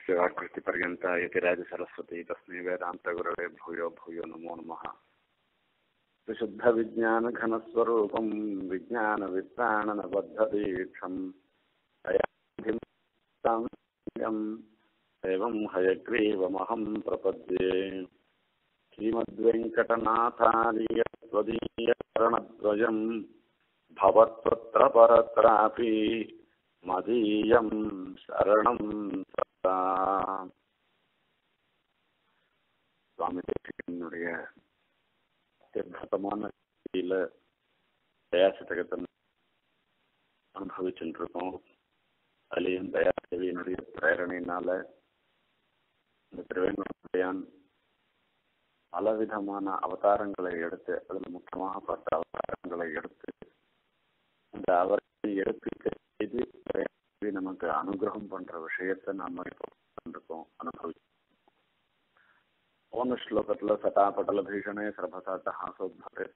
यस्य वाक्कृतिपर्यन्ता यतिराजसरस्वती तस्मै वेदान्तगुरवे भूयो भूयो नमो नमः विशुद्धविज्ञानघनस्वरूपं विज्ञानवित्राणनबद्धदीक्षम् दयाम् एवं हयग्रीवमहं प्रपद्ये श्रीमद्वेङ्कटनाथार्यत्वदीयकरणद्वयम् भवत्वत्र परत्रापि மதியம் சரணம் சதா சுவாமி தேசிகனுடைய அத்தியுதமான கீழ தயாசதகத்தை அனுபவிச்சுட்டு இருக்கோம் அதுலேயும் தயாதேவியினுடைய பிரேரணையினால இந்த திருவேங்கடையான் பலவிதமான அவதாரங்களை எடுத்து அதில் முக்கியமாக பட்ட அவதாரங்களை எடுத்து அந்த அவரை எடுத்து செய்து நமக்கு அனுகிரகம் பண்ற விஷயத்தை நாம இப்போ இருக்கோம் அனுபவி போன ஸ்லோகத்துல சட்டாபட்டல பீஷணே சர்பசாத்த ஹாசோத்பவே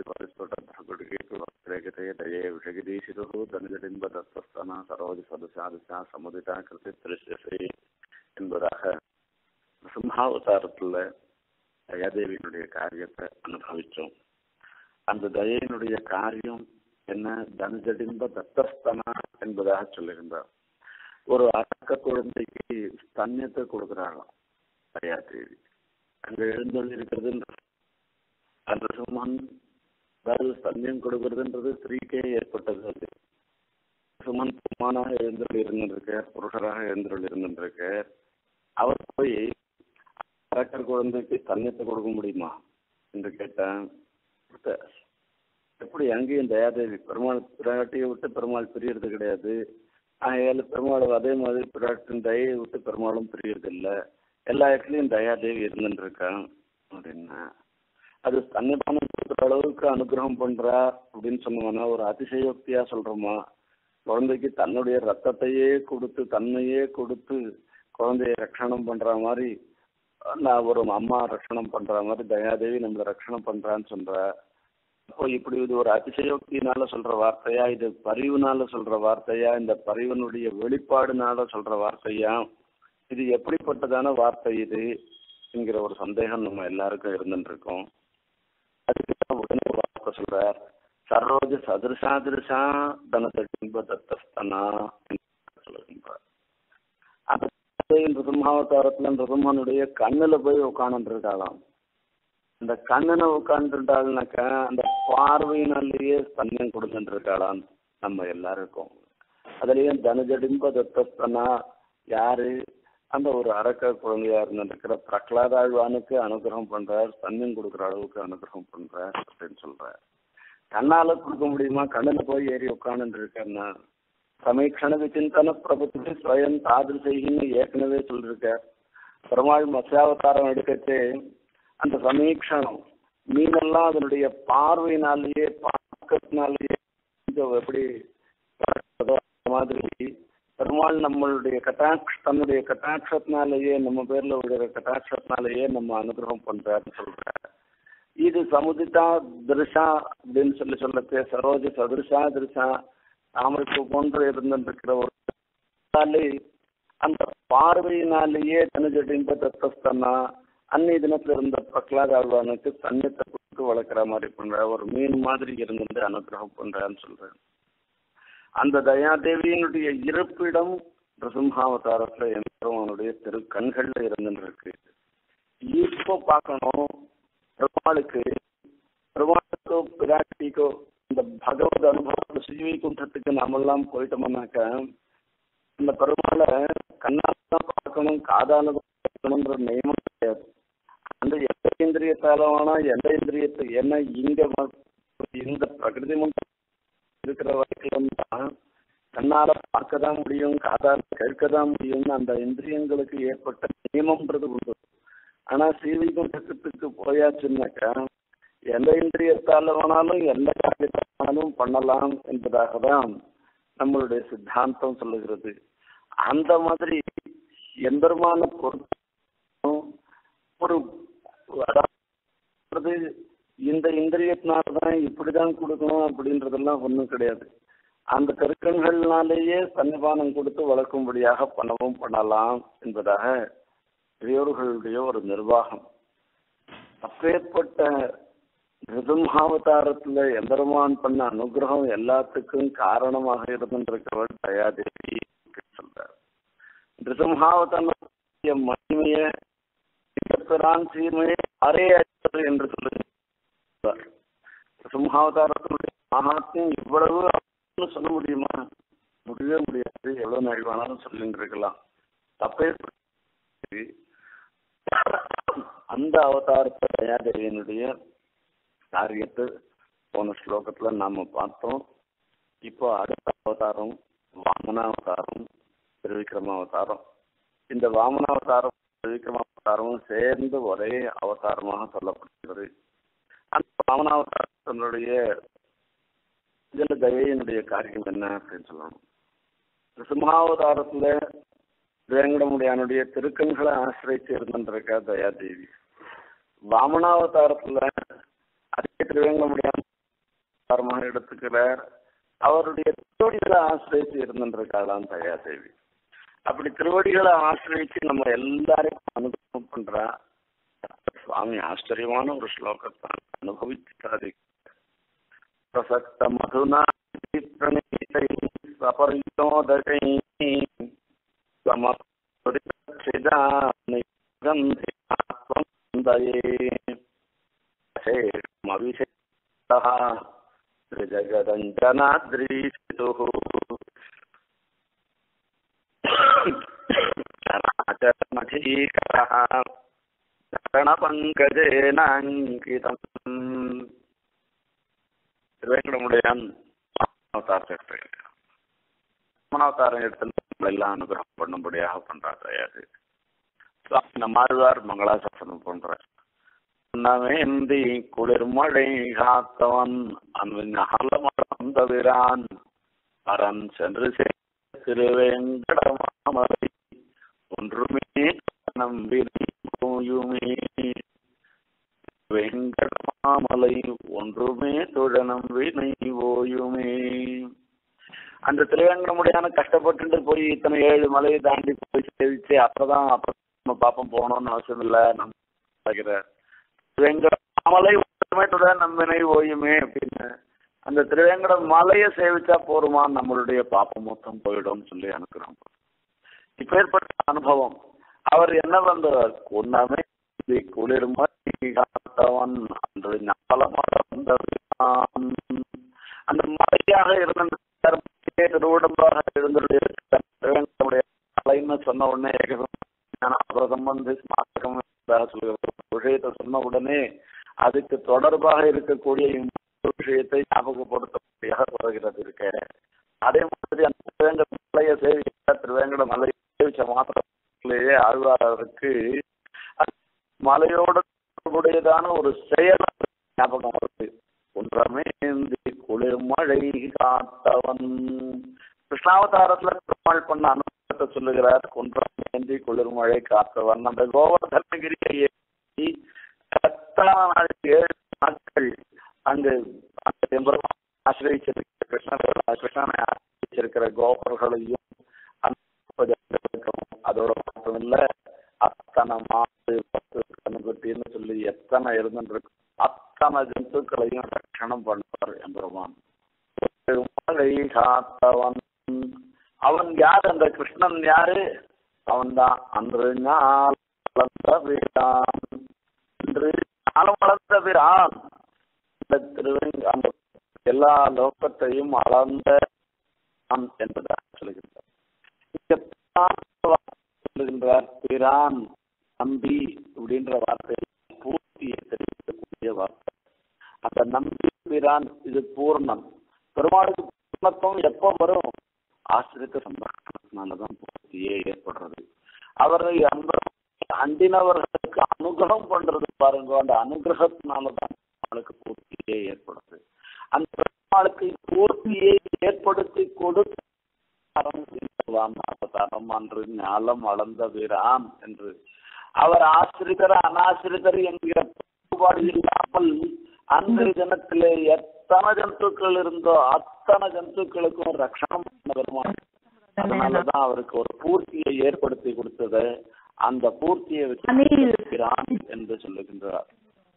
பரிஸ்புடே தயே விஷகிதீசிரு தனுஜடின்ப தத்தஸ்தன சரோஜ சதுசாதிசா சமுதிதா கிருதி திருஷ்யசே என்பதாக சிம்ஹாவதாரத்துல தயாதேவியினுடைய காரியத்தை அனுபவிச்சோம் அந்த தயையினுடைய காரியம் என்ன தனுஜடிம்ப தத்தஸ்தனா என்பதாக சொல்லியிருந்தார் ஒரு அடக்க குழந்தைக்கு ஸ்தன்யத்தை கொடுக்குறாங்களாம் தயா தேவி அங்க எழுந்தொழி இருக்கிறதுன்ற அந்த சுமன் அதாவது ஸ்தன்யம் கொடுக்கறதுன்றது ஸ்திரீக்கே ஏற்பட்டது அது சுமன் சுமானாக எழுந்தொழி இருந்துருக்கார் புருஷராக எழுந்தொழி இருந்துருக்கார் அவர் போய் அடக்கர் குழந்தைக்கு ஸ்தன்யத்தை கொடுக்க முடியுமா என்று கேட்டேன் எப்படி அங்கேயும் தயாதேவி பெருமாள் பிராட்டியை விட்டு பெருமாள் பிரியறது கிடையாது ஆகையால பெருமாள் அதே மாதிரி பிராட்டின் தயையை விட்டு பெருமாளும் பிரியறது இல்லை எல்லா இடத்துலையும் தயாதேவி இருந்துட்டு இருக்கான் அப்படின்னா அது தன்னிதானம் கொடுக்குற அளவுக்கு அனுகிரகம் பண்றா அப்படின்னு சொன்னோம்னா ஒரு அதிசயோக்தியா சொல்றோமா குழந்தைக்கு தன்னுடைய ரத்தத்தையே கொடுத்து தன்னையே கொடுத்து குழந்தைய ரட்சணம் பண்ற மாதிரி நான் ஒரு அம்மா ரட்சணம் பண்ற மாதிரி தயாதேவி நம்மளை ரட்சணம் பண்றான்னு சொல்ற அப்போ இப்படி இது ஒரு அதிசயோக்தினால சொல்ற வார்த்தையா இது பரிவுனால சொல்ற வார்த்தையா இந்த பரிவனுடைய வெளிப்பாடுனால சொல்ற வார்த்தையா இது எப்படிப்பட்டதான வார்த்தை இது என்கிற ஒரு சந்தேகம் நம்ம எல்லாருக்கும் இருந்துட்டு இருக்கோம் அதுக்கு உடனே ஒரு வார்த்தை சொல்றார் சரோஜ சதிருஷாதிருஷா தனதின்ப தத்தஸ்தனா சொல்லுகின்றார் அந்த ரிசம்ஹாவதாரத்துல ரிசம்ஹனுடைய கண்ணுல போய் உட்காந்துட்டு இருக்காளாம் அந்த கண்ணனை உட்காந்துட்டாள்னாக்கா அந்த பார்வையினாலேயே ஸ்தன்யம் கொடுத்துட்டு இருக்காளாம் நம்ம எல்லாருக்கும் அதுலயும் தனுஜடிம்ப தத்தஸ்தனா யாரு அந்த ஒரு அரக்க குழந்தையா இருந்திருக்கிற பிரகலாதாழ்வானுக்கு அனுகிரகம் பண்றார் ஸ்தன்யம் கொடுக்குற அளவுக்கு அனுகிரகம் பண்றார் அப்படின்னு சொல்றார் கண்ணால கொடுக்க முடியுமா கண்ணுல போய் ஏறி உட்காந்துட்டு இருக்கேன்னா சமீக்ஷண விசிந்தன பிரபுத்தி ஸ்வயம் தாதிருசைன்னு ஏற்கனவே சொல்லிருக்கார் பெருமாள் மத்ஸ்யாவதாரம் எடுக்கச்சே அந்த சமீக்ஷணம் மீனெல்லாம் அதனுடைய பார்வையினாலேயே பார்க்கறதுனாலேயே எப்படி மாதிரி பெருமாள் நம்மளுடைய கட்டாட்ச தன்னுடைய கட்டாட்சத்தினாலேயே நம்ம பேர்ல விடுற கட்டாட்சத்தினாலேயே நம்ம அனுகிரகம் பண்றாருன்னு சொல்றாரு இது சமுதிதா திருஷா அப்படின்னு சொல்லி சொல்லத்தே சரோஜ சதுருஷா திருஷா தாமரைப்பு போன்று இருந்திருக்கிற ஒரு அந்த பார்வையினாலேயே தனுஜடிம்ப தத்தஸ்தனா அன்னைய தினத்துல இருந்த பிரகலாத ஆழ்வானுக்கு தண்ணத்தை கொடுத்து வளர்க்குற மாதிரி பண்ற ஒரு மீன் மாதிரி இருந்து அனுகிரகம் பண்றான்னு சொல்றேன் அந்த தயாதேவியினுடைய இருப்பிடம் ரிசிம்ஹாவதாரத்துல எம்பெருமானுடைய திரு கண்கள்ல இருந்துட்டு இருக்கு இப்போ பார்க்கணும் பெருமாளுக்கு பெருமாளுக்கோ பிராட்டிக்கோ இந்த பகவத் அனுபவம் ஸ்ரீவி குன்றத்துக்கு நாமெல்லாம் போயிட்டோம்னாக்க இந்த பெருமாளை கண்ணால தான் பார்க்கணும் காதால பார்க்கணுன்ற நியமம் கிடையாது அந்த எந்த இந்திரியத்தால வேணா எந்த இந்திரியத்தை என்ன இங்க இந்த பிரகிருதி மண்டலம் இருக்கிற வரைக்கும் தான் கண்ணால பார்க்க தான் முடியும் காதால கேட்க தான் முடியும்னு அந்த இந்திரியங்களுக்கு ஏற்பட்ட நியமம்ன்றது உண்டு ஆனா ஸ்ரீவைகுண்டத்துக்கு போயாச்சுன்னாக்கா எந்த இந்திரியத்தால வேணாலும் எந்த காரியத்தாலும் பண்ணலாம் என்பதாக தான் நம்மளுடைய சித்தாந்தம் சொல்லுகிறது அந்த மாதிரி எம்பெருமான பொறுத்த ஒரு அதாவது இந்த இந்திரியத்தினால்தான் இப்படிதான் கொடுக்கணும் அப்படின்றதெல்லாம் ஒன்றும் கிடையாது அந்த திருக்கண்கள்னாலேயே சன்னிபானம் கொடுத்து வளர்க்கும்படியாக பண்ணவும் பண்ணலாம் என்பதாக பெரியோர்களுடைய ஒரு நிர்வாகம் அப்பேற்பட்ட ரிதுமாவதாரத்துல எம்பெருமான் பண்ண அனுகிரகம் எல்லாத்துக்கும் காரணமாக இருந்திருக்கிறவர் தயாதேவி சொல்றார் ரிதுமாவதார மகிமைய பிறான் சீர்மையை அரே அச்சது என்று சொல்லுகிறார் ரிதுமாவதாரத்தினுடைய மகாத்மியம் இவ்வளவு அப்படின்னு சொல்ல முடியுமா முடியவே முடியாது எவ்வளவு நாள் வேணாலும் சொல்லிட்டு இருக்கலாம் தப்பே அந்த அவதாரத்தை தயாதேவியனுடைய காரியத்தை போன ஸ்லோகத்துல நாம பார்த்தோம் இப்போ அடுத்த அவதாரம் வாமனாவதாரம் திருவிக்ரமாவதாரம் இந்த வாமனாவதாரம் திருவிக்ரமாவதாரமும் சேர்ந்து ஒரே அவதாரமாக சொல்லப்படுகிறது அந்த வாமனாவதாரத்தினுடைய இதுல தயையினுடைய காரியம் என்ன அப்படின்னு சொல்லணும் சிம்மாவதாரத்துல வேங்கடமுடியானுடைய திருக்கண்களை ஆசிரியச்சு இருந்திருக்கா தயாதேவி வாமனாவதாரத்துல அதே திருவேங்கடமுடியான் அவதாரமாக எடுத்துக்கிறார் அவருடைய திருவடிகளை ஆசிரியச்சு இருந்திருக்காளாம் தயாதேவி அப்படி திருவடிகளை ஆசிரியச்சு நம்ம எல்லாரையும் அனுபவம் பண்றா சுவாமி ஆச்சரியமான ஒரு ஸ்லோகத்தான் அனுபவிச்சு சாதிக்க प्रसक्त मधुना प्रणीतैः सपर्योदकैः समस्फुरितक्षिदानिगन्धिये शेषमविषेतः त्रिजगदञ्जनाद्रीशितुः चराचरमधीकरः चरणपङ्कजेनाङ्कितम् திருவேங்கடமுடையான் அவதாரத்தை எடுத்துக்கிட்டான் அவதாரம் எடுத்து நம்மளை எல்லாம் அனுகிரகம் பண்ணும்படியாக பண்றா தயாரு சுவாமி நம்மாழ்வார் மங்களாசாசனம் பண்றார் நவேந்தி குளிர்மழை காத்தவன் அன்பின் தவிரான் அரண் சென்று திருவேங்கடமாமலை ஒன்றுமே நம்பினை போயுமே வெங்கடமாமலை ஒன்றுமே துழனம் வினை ஓயுமே அந்த திருவேங்கடமுடியான கஷ்டப்பட்டு போய் இத்தனை ஏழு மலையை தாண்டி போய் சேவிச்சு அப்பதான் அப்ப நம்ம பாப்பம் போகணும்னு அவசியம் இல்லை நம்ம திருவேங்கடமாமலை ஒன்றுமே துழன் நம்பினை ஓயுமே அப்படின்னு அந்த திருவேங்கட மலையை சேவிச்சா போருமா நம்மளுடைய பாப்பம் மொத்தம் போயிடும் சொல்லி அனுக்கிறோம் இப்பேற்பட்ட அனுபவம் அவர் என்ன பண்றார் ஒன்னாமே குளிர்மதி காத்தவன் அன்று ஞாலமர்ந்தான் அந்த மலையாக இருந்த திருவுடம்பாக இருந்தடைய தலைன்னு சொன்ன உடனே சம்பந்தி ஸ்மாரகம் சொல்லுகிற விஷயத்தை சொன்ன உடனே அதுக்கு தொடர்பாக இருக்கக்கூடிய விஷயத்தை ஞாபகப்படுத்தக்கூடியதாக வருகிறது இருக்க அதே மாதிரி அந்த திருவேங்கட மலையை சேவிக்க திருவேங்கட மலையை சேவிச்ச மாத்திரத்திலேயே ஆழ்வாருக்கு மலையோட தொடர்புடையதான ஒரு செயல் ஞாபகம் வருது ஒன்றமேந்தி குளிர் மழை காத்தவன் கிருஷ்ணாவதாரத்துல பெருமாள் பண்ண அனுபவத்தை சொல்லுகிறார் குன்றமேந்தி குளிர் மழை காத்தவன் அந்த கோவர்தனகிரியை ஏற்றி ஏழு நாட்கள் அங்கு அந்த ஆசிரியச்சிருக்கிற கிருஷ்ண கிருஷ்ணனை ஆசிரியச்சிருக்கிற கோபர்களையும் அதோட மட்டும் இல்ல அத்தனை மாடு பத்து கண்ணுக்குட்டின்னு சொல்லி எத்தனை இருந்துருக்கு அத்தனை ஜந்துக்களையும் ரட்சணம் பண்ணுவார் எம்பெருமான் மழை காத்தவன் அவன் யார் அந்த கிருஷ்ணன் யாரு அவன் தான் அன்று ஞால் வளர்ந்த வீரான் இன்று ஞாலம் வளர்ந்த வீரான் இந்த திருவங்க அந்த எல்லா லோகத்தையும் அளந்த என்பதாக சொல்லுகின்றார் சொல்லுகின்றார் பிரான் நம்பி அப்படின்ற வார்த்தை பூர்த்தியை தெரிவிக்கக்கூடிய வார்த்தை அந்த நம்பி பிரான் இது பூர்ணம் பெருமாளுக்கு பூர்ணத்துவம் எப்போ வரும் ஆசிரியத்த சம்பாஷணத்தினாலதான் பூர்த்தியே ஏற்படுறது அவரை அந்த அண்டினவர்களுக்கு அனுகிரகம் பண்றது பாருங்க அந்த அனுகிரகத்தினாலதான் பெருமாளுக்கு பூர்த்தியே ஏற்படுது அந்த பெருமாளுக்கு பூர்த்தியை ஏற்படுத்தி கொடுத்து அவதாரம் அன்று ஞாலம் வளர்ந்த வீரான் என்று அவர் ஆசிரியர் அனாசிரியர் என்கிற பாகுபாடு இல்லாமல் அன்றைய தினத்திலே எத்தனை ஜந்துக்கள் இருந்தோ அத்தனை ஜந்துக்களுக்கும் ரக்ஷணம் பண்ண பெருமாள் அதனாலதான் அவருக்கு ஒரு பூர்த்தியை ஏற்படுத்தி கொடுத்தது அந்த பூர்த்தியை வச்சிருக்கிறான் என்று சொல்லுகின்றார்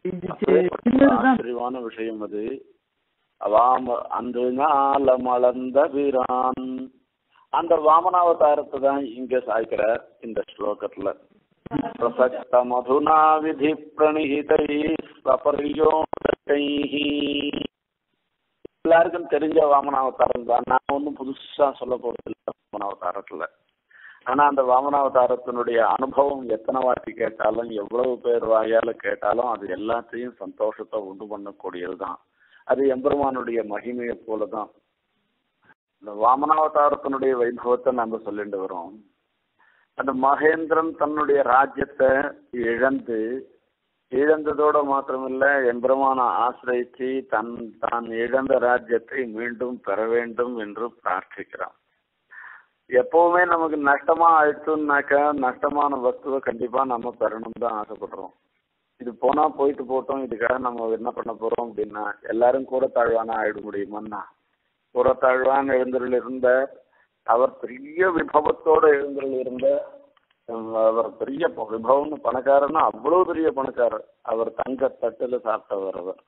ஆச்சரியமான விஷயம் அது வாம அன்று ஞால மலர்ந்த வீரான் அந்த வாமனாவதாரத்தை தான் இங்க சாய்க்கிறார் இந்த ஸ்லோகத்துல பிரசக்த மதுனா விதி பிரணிஹிதை சபரியோடை எல்லாருக்கும் தெரிஞ்ச வாமனாவதாரம் தான் நான் ஒன்றும் புதுசா சொல்ல போறது இல்லை வாமனாவதாரத்துல ஆனா அந்த வாமனாவதாரத்தினுடைய அனுபவம் எத்தனை வாட்டி கேட்டாலும் எவ்வளவு பேர் வாயால கேட்டாலும் அது எல்லாத்தையும் சந்தோஷத்தை உண்டு பண்ணக்கூடியதுதான் அது எம்பெருமானுடைய மகிமையை போலதான் இந்த வாமனாவதாரத்தினுடைய வைபவத்தை நம்ம சொல்லிட்டு வரோம் அந்த மகேந்திரன் தன்னுடைய ராஜ்யத்தை இழந்து இழந்ததோட மாத்திரமில்ல எம்பெருமான ஆசிரியிச்சு தன் தான் இழந்த ராஜ்யத்தை மீண்டும் பெற வேண்டும் என்று பிரார்த்திக்கிறான் எப்பவுமே நமக்கு நஷ்டமா ஆயிடுச்சுன்னாக்கா நஷ்டமான வஸ்துவை கண்டிப்பா நம்ம பெறணும் தான் ஆசைப்படுறோம் இது போனா போயிட்டு போட்டோம் இதுக்காக நம்ம என்ன பண்ண போறோம் அப்படின்னா எல்லாரும் கூட தாழ்வான ஆயிட முடியுமான்னா கூட தாழ்வான் எழுந்தருள் இருந்த அவர் பெரிய விபவத்தோட எழுந்தருள் இருந்த அவர் பெரிய விபவம்னு பணக்காரன்னா அவ்வளவு பெரிய பணக்காரர் அவர் தங்க தட்டுல சாப்பிட்டவர் அவர்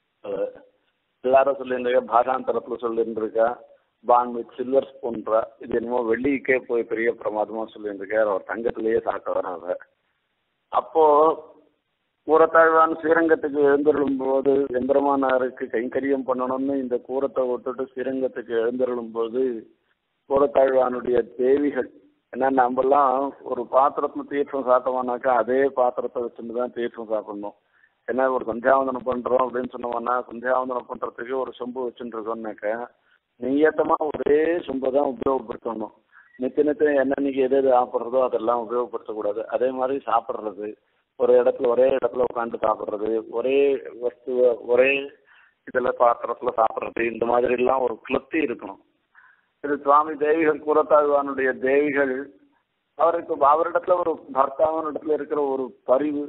எல்லாரும் சொல்லியிருந்திருக்க பாஷாந்தரத்துல சொல்லியிருந்திருக்கா பான் வித் சில்வர் ஸ்பூன்றா இது என்னமோ வெள்ளிக்கே போய் பெரிய பிரமாதமா சொல்லியிருந்திருக்கார் அவர் தங்கத்திலேயே சாப்பிட்டவர் அவர் அப்போ கூரத்தாழ்வான் ஸ்ரீரங்கத்துக்கு எழுந்தருளும் போது எம்பெருமானாருக்கு கைங்கரியம் பண்ணணும்னு இந்த கூரத்தை விட்டுட்டு ஸ்ரீரங்கத்துக்கு எழுந்தருளும் போது கூரத்தாழ்வானுடைய தேவிகள் ஏன்னா நம்மலாம் ஒரு பாத்திரத்துல தீர்த்தம் சாப்பிட்டோம்னாக்கா அதே பாத்திரத்தை வச்சுட்டு தான் தீர்த்தம் சாப்பிடணும் ஏன்னா ஒரு சந்தியாவந்தனம் பண்றோம் அப்படின்னு சொன்னோம்னா சந்தியாவந்தனம் பண்றதுக்கு ஒரு சொம்பு வச்சுட்டு இருக்கோம்னாக்கா நியத்தமா ஒரே சொம்பை தான் உபயோகப்படுத்தணும் நித்திய நித்தியம் என்னன்னைக்கு எது எது சாப்பிட்றதோ அதெல்லாம் உபயோகப்படுத்தக்கூடாது அதே மாதிரி சாப்பிட்றது ஒரு இடத்துல ஒரே இடத்துல உட்காந்து சாப்பிட்றது ஒரே வஸ்துவை ஒரே இதுல பாத்திரத்துல சாப்பிட்றது இந்த மாதிரி எல்லாம் ஒரு கிளப்தி இருக்கணும் இது சுவாமி தேவிகள் கூறத்தாழ்வானுடைய தேவிகள் அவருக்கு அவரிடத்துல ஒரு பர்த்தாவனிடத்துல இருக்கிற ஒரு பரிவு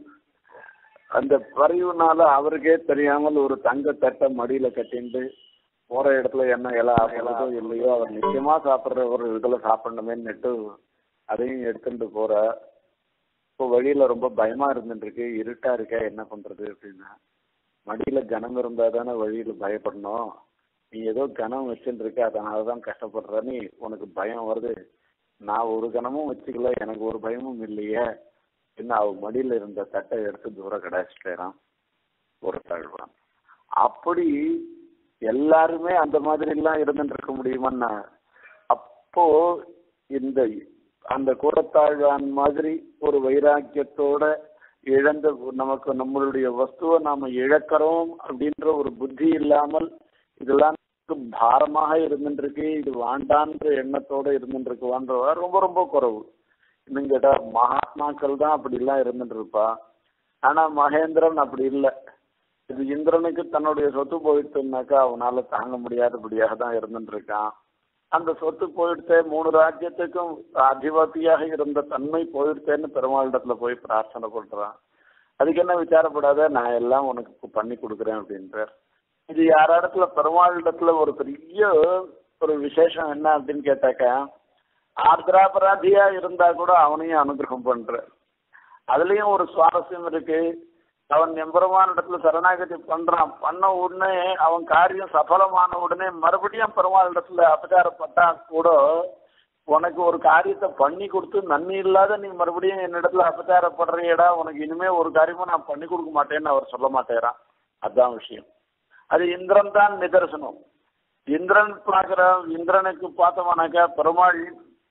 அந்த பரிவுனால அவருக்கே தெரியாமல் ஒரு தங்க தட்டை மடியில கட்டிண்டு போற இடத்துல என்ன இலை ஆகிறதோ இல்லையோ அவர் நிச்சயமா சாப்பிட்ற ஒரு இதுல சாப்பிடணுமேன்னுட்டு அதையும் எடுத்துட்டு போற இப்போ வழியில ரொம்ப பயமா இருந்துட்டு இருக்கு இருட்டா இருக்கா என்ன பண்றது அப்படின்னா மடியில கனம் இருந்தா தானே வழியில பயப்படணும் நீ ஏதோ கனம் வச்சுட்டு இருக்க அதனாலதான் கஷ்டப்படுற நீ உனக்கு பயம் வருது நான் ஒரு கணமும் வச்சுக்கல எனக்கு ஒரு பயமும் இல்லையே என்ன அவ மடியில இருந்த தட்டை எடுத்து தூரம் கடாச்சிட்டாரான் ஒரு தாழ்வான் அப்படி எல்லாருமே அந்த மாதிரி எல்லாம் இருந்துட்டு இருக்க முடியுமான்னா அப்போ இந்த அந்த கூடத்தாழ்வான் மாதிரி ஒரு வைராக்கியத்தோட இழந்த நமக்கு நம்மளுடைய வஸ்துவை நாம இழக்கிறோம் அப்படின்ற ஒரு புத்தி இல்லாமல் இதெல்லாம் பாரமாக இருந்துருக்கு இது வாண்டான்ற எண்ணத்தோட இருந்துருக்குவான்ற ரொம்ப ரொம்ப குறவு இன்னும் கேட்டா மகாத்மாக்கள் தான் அப்படி எல்லாம் இருந்துட்டு இருப்பா ஆனா மகேந்திரன் அப்படி இல்லை இது இந்திரனுக்கு தன்னுடைய சொத்து போயிடுச்சுனாக்கா அவனால தாங்க முடியாதபடியாக தான் இருந்துட்டு இருக்கான் அந்த சொத்து போயிடுத்தே மூணு ராஜ்யத்துக்கும் அதிபதியாக இருந்த தன்மை போயிடுத்தேன்னு பெருமாளிடத்துல போய் பிரார்த்தனை பண்றான் அதுக்கு என்ன விசாரப்படாத நான் எல்லாம் உனக்கு பண்ணி கொடுக்குறேன் அப்படின்றார் இது யாரிடத்துல பெருமாளிடத்துல ஒரு பெரிய ஒரு விசேஷம் என்ன அப்படின்னு கேட்டாக்கா ஆர்திராபராதியா இருந்தா கூட அவனையும் அனுகிரகம் பண்ற அதுலயும் ஒரு சுவாரஸ்யம் இருக்கு அவன் எம்பெருமான இடத்துல சரணாகதி பண்றான் பண்ண உடனே அவன் காரியம் சஃலமான உடனே மறுபடியும் பெருமாள் இடத்துல அபச்சாரப்பட்டா கூட உனக்கு ஒரு காரியத்தை பண்ணி கொடுத்து நன்மை இல்லாத நீ மறுபடியும் என்னிடத்துல அபச்சாரப்படுறியடா உனக்கு இனிமே ஒரு காரியமும் நான் பண்ணி கொடுக்க மாட்டேன்னு அவர் சொல்ல மாட்டேறான் அதுதான் விஷயம் அது இந்திரன் தான் நிதர்சனம் இந்திரன் பார்க்கிற இந்திரனுக்கு பார்த்தோம்னாக்கா பெருமாள்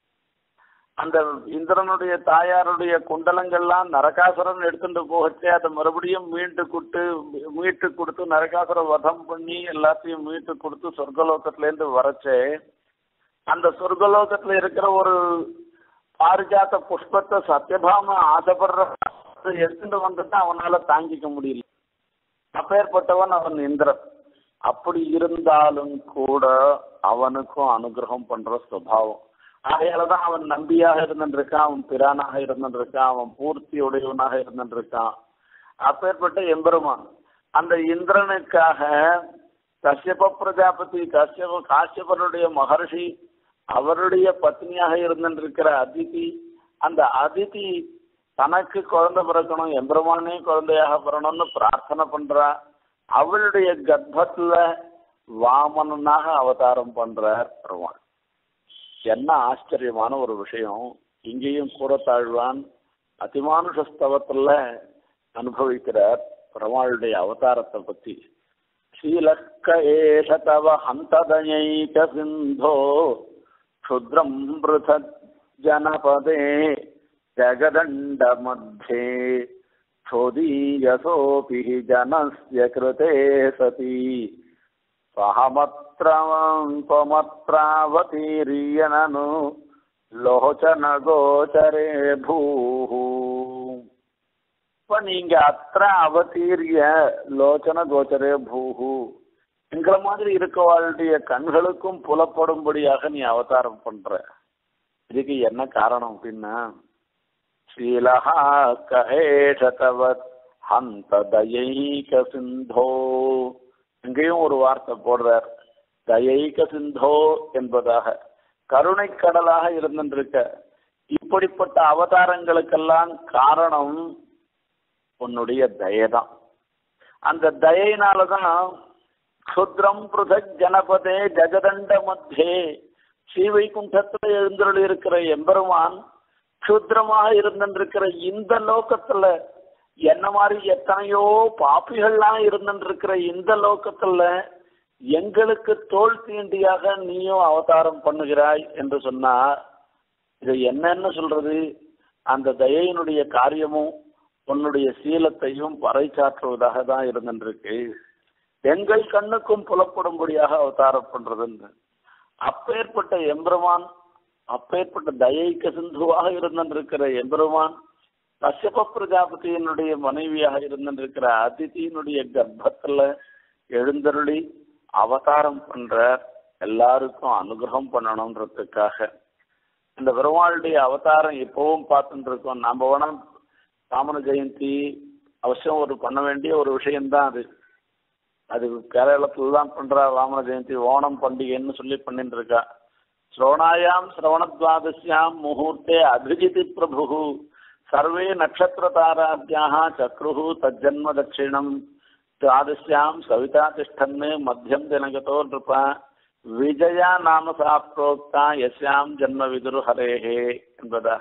அந்த இந்திரனுடைய தாயாருடைய குண்டலங்கள்லாம் நரகாசுரன் எடுத்துட்டு போகச்சே அதை மறுபடியும் மீட்டு கொடுத்து மீட்டு கொடுத்து நரகாசுர வதம் பண்ணி எல்லாத்தையும் மீட்டு கொடுத்து சொர்க்கலோகத்துல இருந்து வரச்சே அந்த சொர்க்கலோகத்துல இருக்கிற ஒரு பாரிஜாத்த புஷ்பத்தை சத்யபாம ஆசைப்படுற எடுத்துட்டு வந்துட்டு அவனால தாங்கிக்க முடியல அப்பேற்பட்டவன் அவன் இந்திரன் அப்படி இருந்தாலும் கூட அவனுக்கும் அனுகிரகம் பண்ற சுபாவம் ஆகையாலதான் அவன் நம்பியாக இருந்துருக்கான் அவன் பிரானாக இருந்துருக்கான் அவன் பூர்த்தி உடையவனாக இருந்துருக்கான் அப்பேற்பட்ட எம்பெருமான் அந்த இந்திரனுக்காக கஷ்யப பிரஜாபதி கஷ்யப காஷ்யபருடைய மகர்ஷி அவருடைய பத்னியாக இருந்திருக்கிற அதிதி அந்த அதிதி தனக்கு குழந்தை பிறக்கணும் எம்பெருமானே குழந்தையாக பிறக்கணும்னு பிரார்த்தனை பண்றா அவளுடைய கர்ப்பத்துல வாமனனாக அவதாரம் பண்றார் பெருமாள் என்ன ஆச்சரியமான ஒரு விஷயம் இங்கேயும் கூறத்தாழ்வான் அதிமானுஷ ஸ்தவத்துல அனுபவிக்கிறார் பெருமாளுடைய அவதாரத்தை பத்தி ஸ்ரீலக்க ஏஷ தவ ஹந்ததயைக சிந்தோ க்ஷுத்ரம் பிருதத் ஜனபதே ஜகதண்ட மத்தியே क्षोदीयसोऽपि हि जनस्य कृते सति सहमत्रवं त्वमत्रावतीर्य ननु लोचनगोचरे भूः இப்ப நீங்க அത്ര அவதீரிய லோச்சன கோச்சரே பூஹு எங்களை மாதிரி இருக்கவாளுடைய கண்களுக்கும் புலப்படும்படியாக நீ அவதாரம் பண்ற இதுக்கு என்ன காரணம் அப்படின்னா शीलः क एष तव हन्त தயைக சிந்தோ இங்கேயும் ஒரு வார்த்தை போடுறார் தயைக சிந்தோ என்பதாக கருணை கடலாக இருந்திருக்க இப்படிப்பட்ட அவதாரங்களுக்கெல்லாம் காரணம் உன்னுடைய தயதான் அந்த தயையினாலதான் க்ஷுத்ரம் பிருதக் ஜனபதே ஜகதண்ட மத்தியே ஸ்ரீவைகுண்டத்துல எழுந்தருள் இருக்கிற எம்பெருமான் க்ஷுத்ரமாக இருந்திருக்கிற இந்த லோகத்துல என்ன மாதிரி எத்தனையோ பாப்பிகள்லாம் இருந்திருக்கிற இந்த லோகத்துல எங்களுக்கு தோல் தீண்டியாக நீயும் அவதாரம் பண்ணுகிறாய் என்று சொன்னா இது என்னன்னு சொல்றது அந்த தயையினுடைய காரியமும் உன்னுடைய சீலத்தையும் பறைச்சாற்றுவதாக தான் இருந்திருக்கு எங்கள் கண்ணுக்கும் புலப்படும்படியாக அவதாரம் பண்றதுன்னு அப்பேற்பட்ட எம்பெருமான் அப்பேற்பட்ட தயைக்க சிந்துவாக இருந்திருக்கிற எம்பெருமான் கஷ்யப பிரஜாபதியினுடைய மனைவியாக இருந்திருக்கிற அதிதியினுடைய கர்ப்பத்துல எழுந்தருளி அவதாரம் பண்ற எல்லாருக்கும் அனுகிரகம் பண்ணணுன்றதுக்காக இந்த பெருமாளுடைய அவதாரம் இப்பவும் பார்த்துட்டு இருக்கோம் நம்ம வேணா ராமன ஜெயந்தி அவசியம் ஒரு பண்ண வேண்டிய ஒரு விஷயம்தான் அது அது கேரளத்துல தான் பண்றா ராமன ஜெயந்தி ஓணம் பண்டிகைன்னு சொல்லி பண்ணிட்டு இருக்கா श्रोणायां श्रवणद्वादश्यां मुहूर्ते अभिजिति प्रभुः सर्वे नक्षत्रताराद्याः चक्रुः तज्जन्म दक्षिणम् द्वादश्यां सविता तिष्ठन् मध्यं दिनगतो नृप विजया नाम सा प्रोक्ता यस्यां जन्म विदुर्हरेः என்பதாக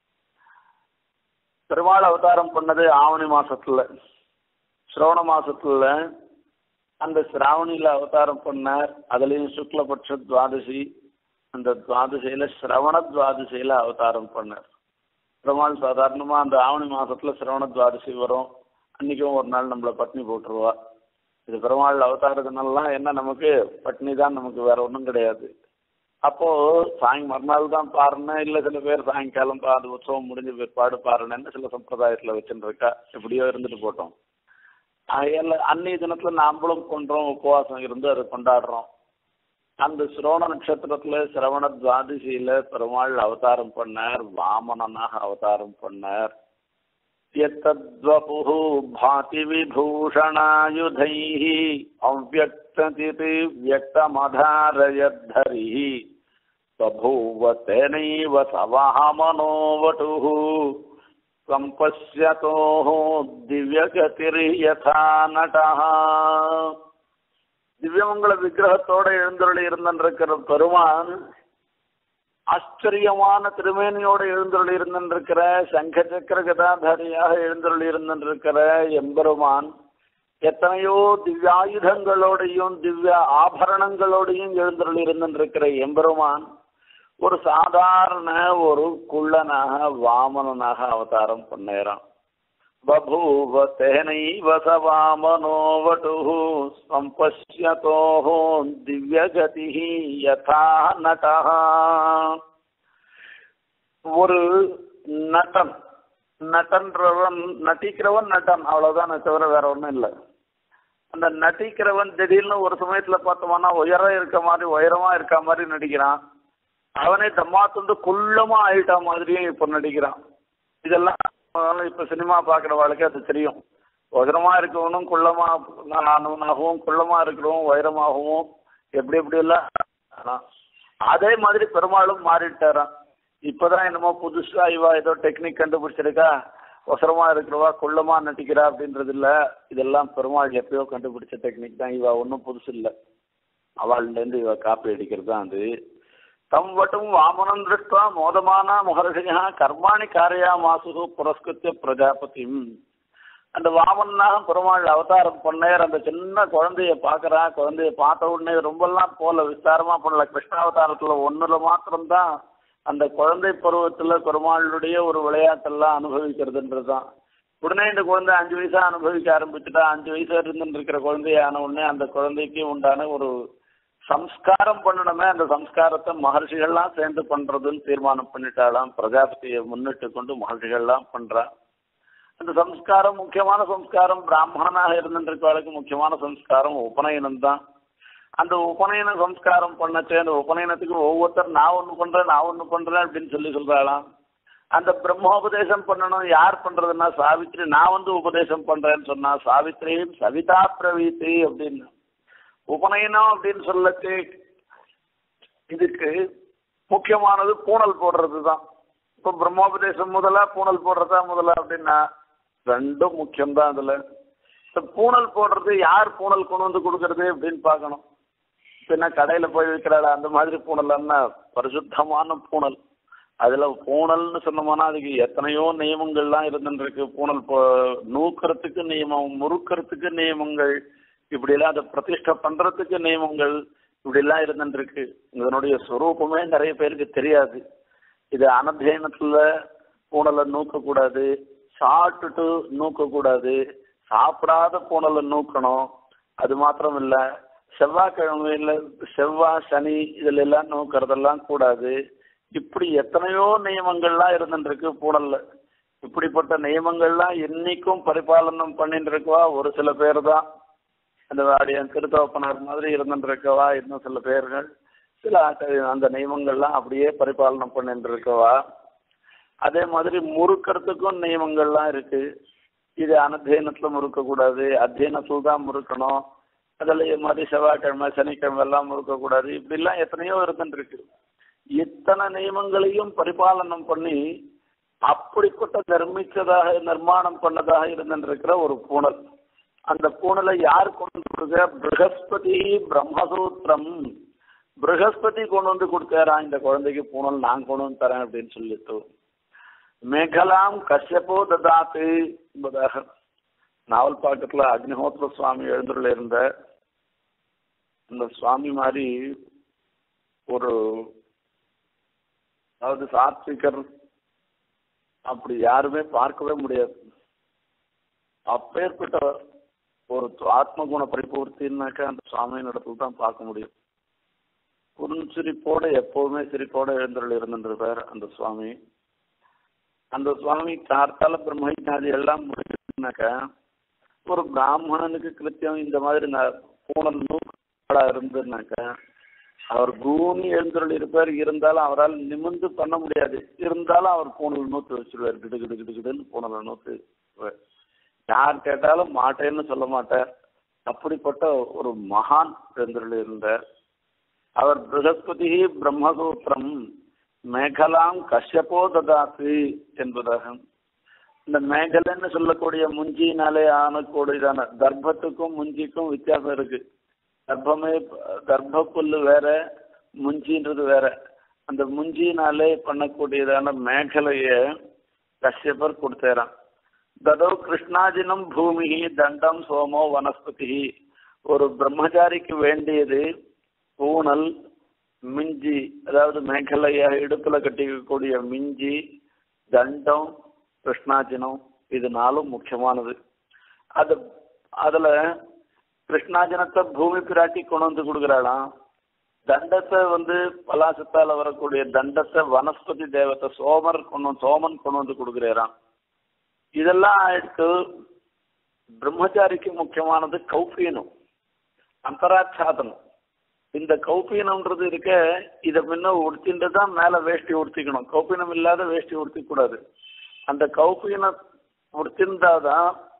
பெருமாள் அவதாரம் பண்ணது ஆவணி மாசத்துல சிரவண மாசத்துல அந்த சிராவணியில அவதாரம் பண்ணார் அதுலயும் சுக்லபட்ச துவாதசி அந்த துவாதசையில சிரவண துவாதசையில அவதாரம் பண்ணார் பெருமாள் சாதாரணமா அந்த ஆவணி மாசத்துல சிரவண துவாதசி வரும் அன்னைக்கும் ஒரு நாள் நம்மள பட்னி போட்டுருவா இது பெருமாள் அவதாரத்தினாலாம் என்ன நமக்கு பட்னி தான் நமக்கு வேற ஒன்றும் கிடையாது அப்போ சாய் மறுநாள் தான் பாருன்னு இல்ல சில பேர் சாயங்காலம் பா- அது உற்சவம் முடிஞ்ச பிற்பாடு பாருன்னு சில சம்பிரதாயத்துல வச்சுட்டு இருக்கா எப்படியோ இருந்துட்டு போட்டோம் ஆகையால அன்னைய தினத்துல நாமளும் பண்றோம் உபவாசம் இருந்து அதை கொண்டாடுறோம் அந்த சிரோண நட்சத்திரத்துல சிரவண துவாதிசியில பெருமாள் அவதாரம் பண்ணார் வாமனனாக அவதாரம் பண்ணார் यत्तद्वपुः भाति विभूषणायुधैः अव्यक्तचित् व्यक्तमधारयद्धरिः बभूव तेनैव सवाहमनोवटुः सम्पश्यतोः दिव्यगतिर्यथा नटः திவ்யமங்கல விக்கிரகத்தோட எழுந்தருளி இருந்திருக்கிற பெருமான் ஆச்சரியமான திருமேனியோட எழுந்தருளி இருந்திருக்கிற சங்க சக்கர கதாதாரியாக எழுந்தருளி இருந்திருக்கிற எம்பெருமான் எத்தனையோ திவ்யாயுதங்களோடையும் திவ்ய ஆபரணங்களோடையும் எழுந்தருளி இருந்திருக்கிற எம்பெருமான் ஒரு சாதாரண ஒரு குள்ளனாக வாமனனாக அவதாரம் பண்ணேறான் बभूव तेनैव स वामनोवटुः सम्पश्यतोः दिव्यगतिः यथा नटः ஒரு நட்டன் நட்டன்றவன் நட்டிக்கிறவன் நட்டன் அவ்வளவுதான் தவிர வேற ஒண்ணும் இல்லை அந்த நட்டிக்கிறவன் திடீர்னு ஒரு சமயத்துல பார்த்தோம்னா உயரம் இருக்க மாதிரி உயரமா இருக்க மாதிரி நடிக்கிறான் அவனே தம்மா துண்டு குள்ளமா ஆயிட்ட மாதிரியும் இப்ப நடிக்கிறான் இதெல்லாம் அதனால இப்ப சினிமா பாக்குற வாழ்க்கை அது தெரியும் உயரமா இருக்கவனும் குள்ளமா நானும் குள்ளமா இருக்கிறவன் உயரமாகவும் எப்படி எப்படி எல்லாம் ஆனான். அதே மாதிரி பெருமாளும் மாறிட்டாராம் இப்பதான் என்னமோ புதுசா இவா ஏதோ டெக்னிக் கண்டுபிடிச்சிருக்கா ஒசரமா இருக்கிறவா குள்ளமா நட்டிக்கிறா அப்படின்றது இல்ல இதெல்லாம் பெருமாள் எப்பயோ கண்டுபிடிச்ச டெக்னிக் தான் இவா ஒன்றும் புதுசு இல்லை அவள்கிட்ட இருந்து இவ காப்பி அடிக்கிறது தான் அது தம் வட்டும் வாமனம் திருஷ்டுவா மோதமான மகர்ஷியா கர்மாணி காரியா மாசு புரஸ்கிருத்திய பிரஜாபதியும் அந்த வாமனாக பெருமாள் அவதாரம் பண்ணார் அந்த சின்ன குழந்தைய பார்க்கறான் குழந்தைய பார்த்த உடனே ரொம்பலாம் போல விஸ்தாரமா பண்ணல கிருஷ்ணாவதாரத்துல ஒண்ணுல மாத்திரம்தான் அந்த குழந்தை பருவத்துல பெருமாளுடைய ஒரு விளையாட்டெல்லாம் அனுபவிக்கிறதுன்றதுதான் உடனே இந்த குழந்தை அஞ்சு வயசா அனுபவிக்க ஆரம்பிச்சுட்டா அஞ்சு வயசா இருந்து இருக்கிற குழந்தையான உடனே அந்த குழந்தைக்கு உண்டான ஒரு சம்ஸ்காரம் பண்ணணுமே அந்த சம்ஸ்காரத்தை மகர்ஷிகள்லாம் சேர்ந்து பண்றதுன்னு தீர்மானம் பண்ணிட்டாலாம் பிரஜாபதியை முன்னிட்டு கொண்டு மகர்ஷிகள்லாம் பண்றா அந்த சம்ஸ்காரம் முக்கியமான சம்ஸ்காரம் பிராமணனாக இருந்திருக்கவளுக்கு முக்கியமான சம்ஸ்காரம் உபநயனம் தான் அந்த உபநயன சம்ஸ்காரம் பண்ணச்சே அந்த உபநயனத்துக்கு ஒவ்வொருத்தர் நான் ஒன்று பண்றேன் நான் ஒன்று பண்றேன் அப்படின்னு சொல்லி சொல்றாளாம் அந்த பிரம்மோபதேசம் பண்ணணும் யார் பண்றதுன்னா சாவித்ரி நான் வந்து உபதேசம் பண்றேன்னு சொன்னா சாவித்ரியும் சவிதா பிரவீத்தி அப்படின்னு உபநயனம் அப்படின்னு சொல்லச்சு இதுக்கு முக்கியமானது பூணல் போடுறது தான் இப்போ பிரம்மோபதேசம் முதலா பூணல் போடுறதா முதலா அப்படின்னா ரெண்டும் முக்கியம்தான் அதுல இந்த பூணல் போடுறது யார் பூணல் கொண்டு வந்து கொடுக்கறது அப்படின்னு பார்க்கணும் பின்ன கடையில போய் விற்கிறாள் அந்த மாதிரி பூணல்னா பரிசுத்தமான பூணல் அதுல பூணல்னு சொன்னோம்னா அதுக்கு எத்தனையோ நியமங்கள்லாம் இருந்துருக்கு பூணல் போ நூக்கிறதுக்கு நியமம் முறுக்கிறதுக்கு நியமங்கள் இப்படிலாம் அதை பிரதிஷ்டை பண்றதுக்கு நியமங்கள் இப்படிலாம் இருந்துருக்கு இதனுடைய ஸ்வரூபமே நிறைய பேருக்கு தெரியாது இது அனத்தியனத்துல பூணலை நூக்கக்கூடாது சாப்பிட்டுட்டு நூக்கக்கூடாது சாப்பிடாத பூணலை நூக்கணும் அது மாத்திரம் இல்ல செவ்வாய்க்கிழமையில செவ்வாய் சனி இதுல எல்லாம் நூக்கிறதெல்லாம் கூடாது இப்படி எத்தனையோ நியமங்கள்லாம் இருந்துருக்கு பூணல்ல இப்படிப்பட்ட நியமங்கள்லாம் இன்னைக்கும் பரிபாலனம் பண்ணிட்டு இருக்கவா ஒரு சில பேர் தான் அந்த வாடியன் திருத்தவப்பனார் மாதிரி இருந்துருக்கவா இன்னும் சில பேர்கள் சில ஆட்கள் அந்த நியமங்கள்லாம் அப்படியே பரிபாலனம் பண்ணிட்டு இருக்கவா அதே மாதிரி முறுக்கிறதுக்கும் நியமங்கள்லாம் இருக்கு இது அனத்தியனத்துல முறுக்கக்கூடாது அத்தியனத்துல தான் முறுக்கணும் அதில் இது மாதிரி செவ்வாய்க்கிழமை சனிக்கிழமை எல்லாம் முறுக்கக்கூடாது இப்படிலாம் எத்தனையோ இருந்துருக்கு இத்தனை நியமங்களையும் பரிபாலனம் பண்ணி அப்படிப்பட்ட நிர்மிச்சதாக நிர்மாணம் பண்ணதாக இருந்துருக்கிற ஒரு பூணல் அந்த பூணலை யார் கொண்டு கொடுக்க ப்ரகஸ்பதி பிரம்மசூத்திரம் ப்ரகஸ்பதி கொண்டு வந்து கொடுத்தாரா இந்த குழந்தைக்கு பூணல் நான் கொண்டு வந்து தரேன் அப்படின்னு சொல்லிட்டு மேகலாம் கஷ்யப்போ ததாத்து என்பதாக நாவல் பாக்கத்துல அக்னிஹோத்திர சுவாமி எழுந்துள்ள இருந்த அந்த சுவாமி மாதிரி ஒரு அதாவது சாத்விகர் அப்படி யாருமே பார்க்கவே முடியாது அப்பேற்பட்ட ஒரு ஆத்மகுண பரிபூர்த்தின்னாக்கா அந்த சுவாமியின் இடத்துல தான் பார்க்க முடியும் புன்சிரிப்போட எப்பவுமே சிரிப்போட எழுந்தருள் இருந்திருப்பார் அந்த சுவாமி அந்த சுவாமி கார்த்தால பிரம்மஜாதி எல்லாம் முடிஞ்சுனாக்கா ஒரு பிராமணனுக்கு கிருத்தியம் இந்த மாதிரி நான் பூனல் நூக்கா இருந்ததுனாக்கா அவர் பூமி எழுந்தருள் இருப்பார் இருந்தாலும் அவரால் நிமிர்ந்து பண்ண முடியாது இருந்தாலும் அவர் பூனல் நூத்து வச்சிருவார் கிடு கிடு கிடு கிடுன்னு பூனலை நூத்து யார் கேட்டாலும் மாட்டேன்னு சொல்ல மாட்டார் அப்படிப்பட்ட ஒரு மகான் எழுந்தருள் இருந்தார் அவர் ப்ரகஸ்பதி பிரம்மசூத்திரம் மேகலாம் கஷ்யப்போ ததாத்து என்பதாக இந்த மேகலன்னு சொல்லக்கூடிய முஞ்சினாலே ஆனக்கூடியதான கர்ப்பத்துக்கும் முஞ்சிக்கும் வித்தியாசம் இருக்கு கர்ப்பமே கர்ப்ப புல்லு வேற முஞ்சின்றது வேற அந்த முஞ்சினாலே பண்ணக்கூடியதான மேகலைய கஷ்யப்பர் கொடுத்தாராம் ததோ கிருஷ்ணாஜினம் பூமி தண்டம் சோமோ வனஸ்பதி ஒரு பிரம்மச்சாரிக்கு வேண்டியது பூனல் மிஞ்சி அதாவது மேகலையா இடுப்புல கட்டிக்கக்கூடிய மிஞ்சி தண்டம் கிருஷ்ணாஜினம் இது நாலும் முக்கியமானது அது அதுல கிருஷ்ணாஜனத்தை பூமி பிராட்டி கொண்டு வந்து கொடுக்குறாளாம் தண்டத்தை வந்து பலாசத்தால வரக்கூடிய தண்டத்தை வனஸ்பதி தேவத்தை சோமர் கொண்டு சோமன் கொண்டு வந்து கொடுக்குறாராம் இதெல்லாம் ஆயிடுத்து பிரம்மச்சாரிக்கு முக்கியமானது கௌபீனம் அந்தராச்சாதனம் இந்த கௌபீனம்ன்றது இருக்க இதை முன்ன உடுத்திட்டு தான் மேலே வேஷ்டி உடுத்திக்கணும் கௌபீனம் இல்லாத வேஷ்டி உடுத்திக்க கூடாது அந்த கௌபீனம் உடுத்திருந்தாதான்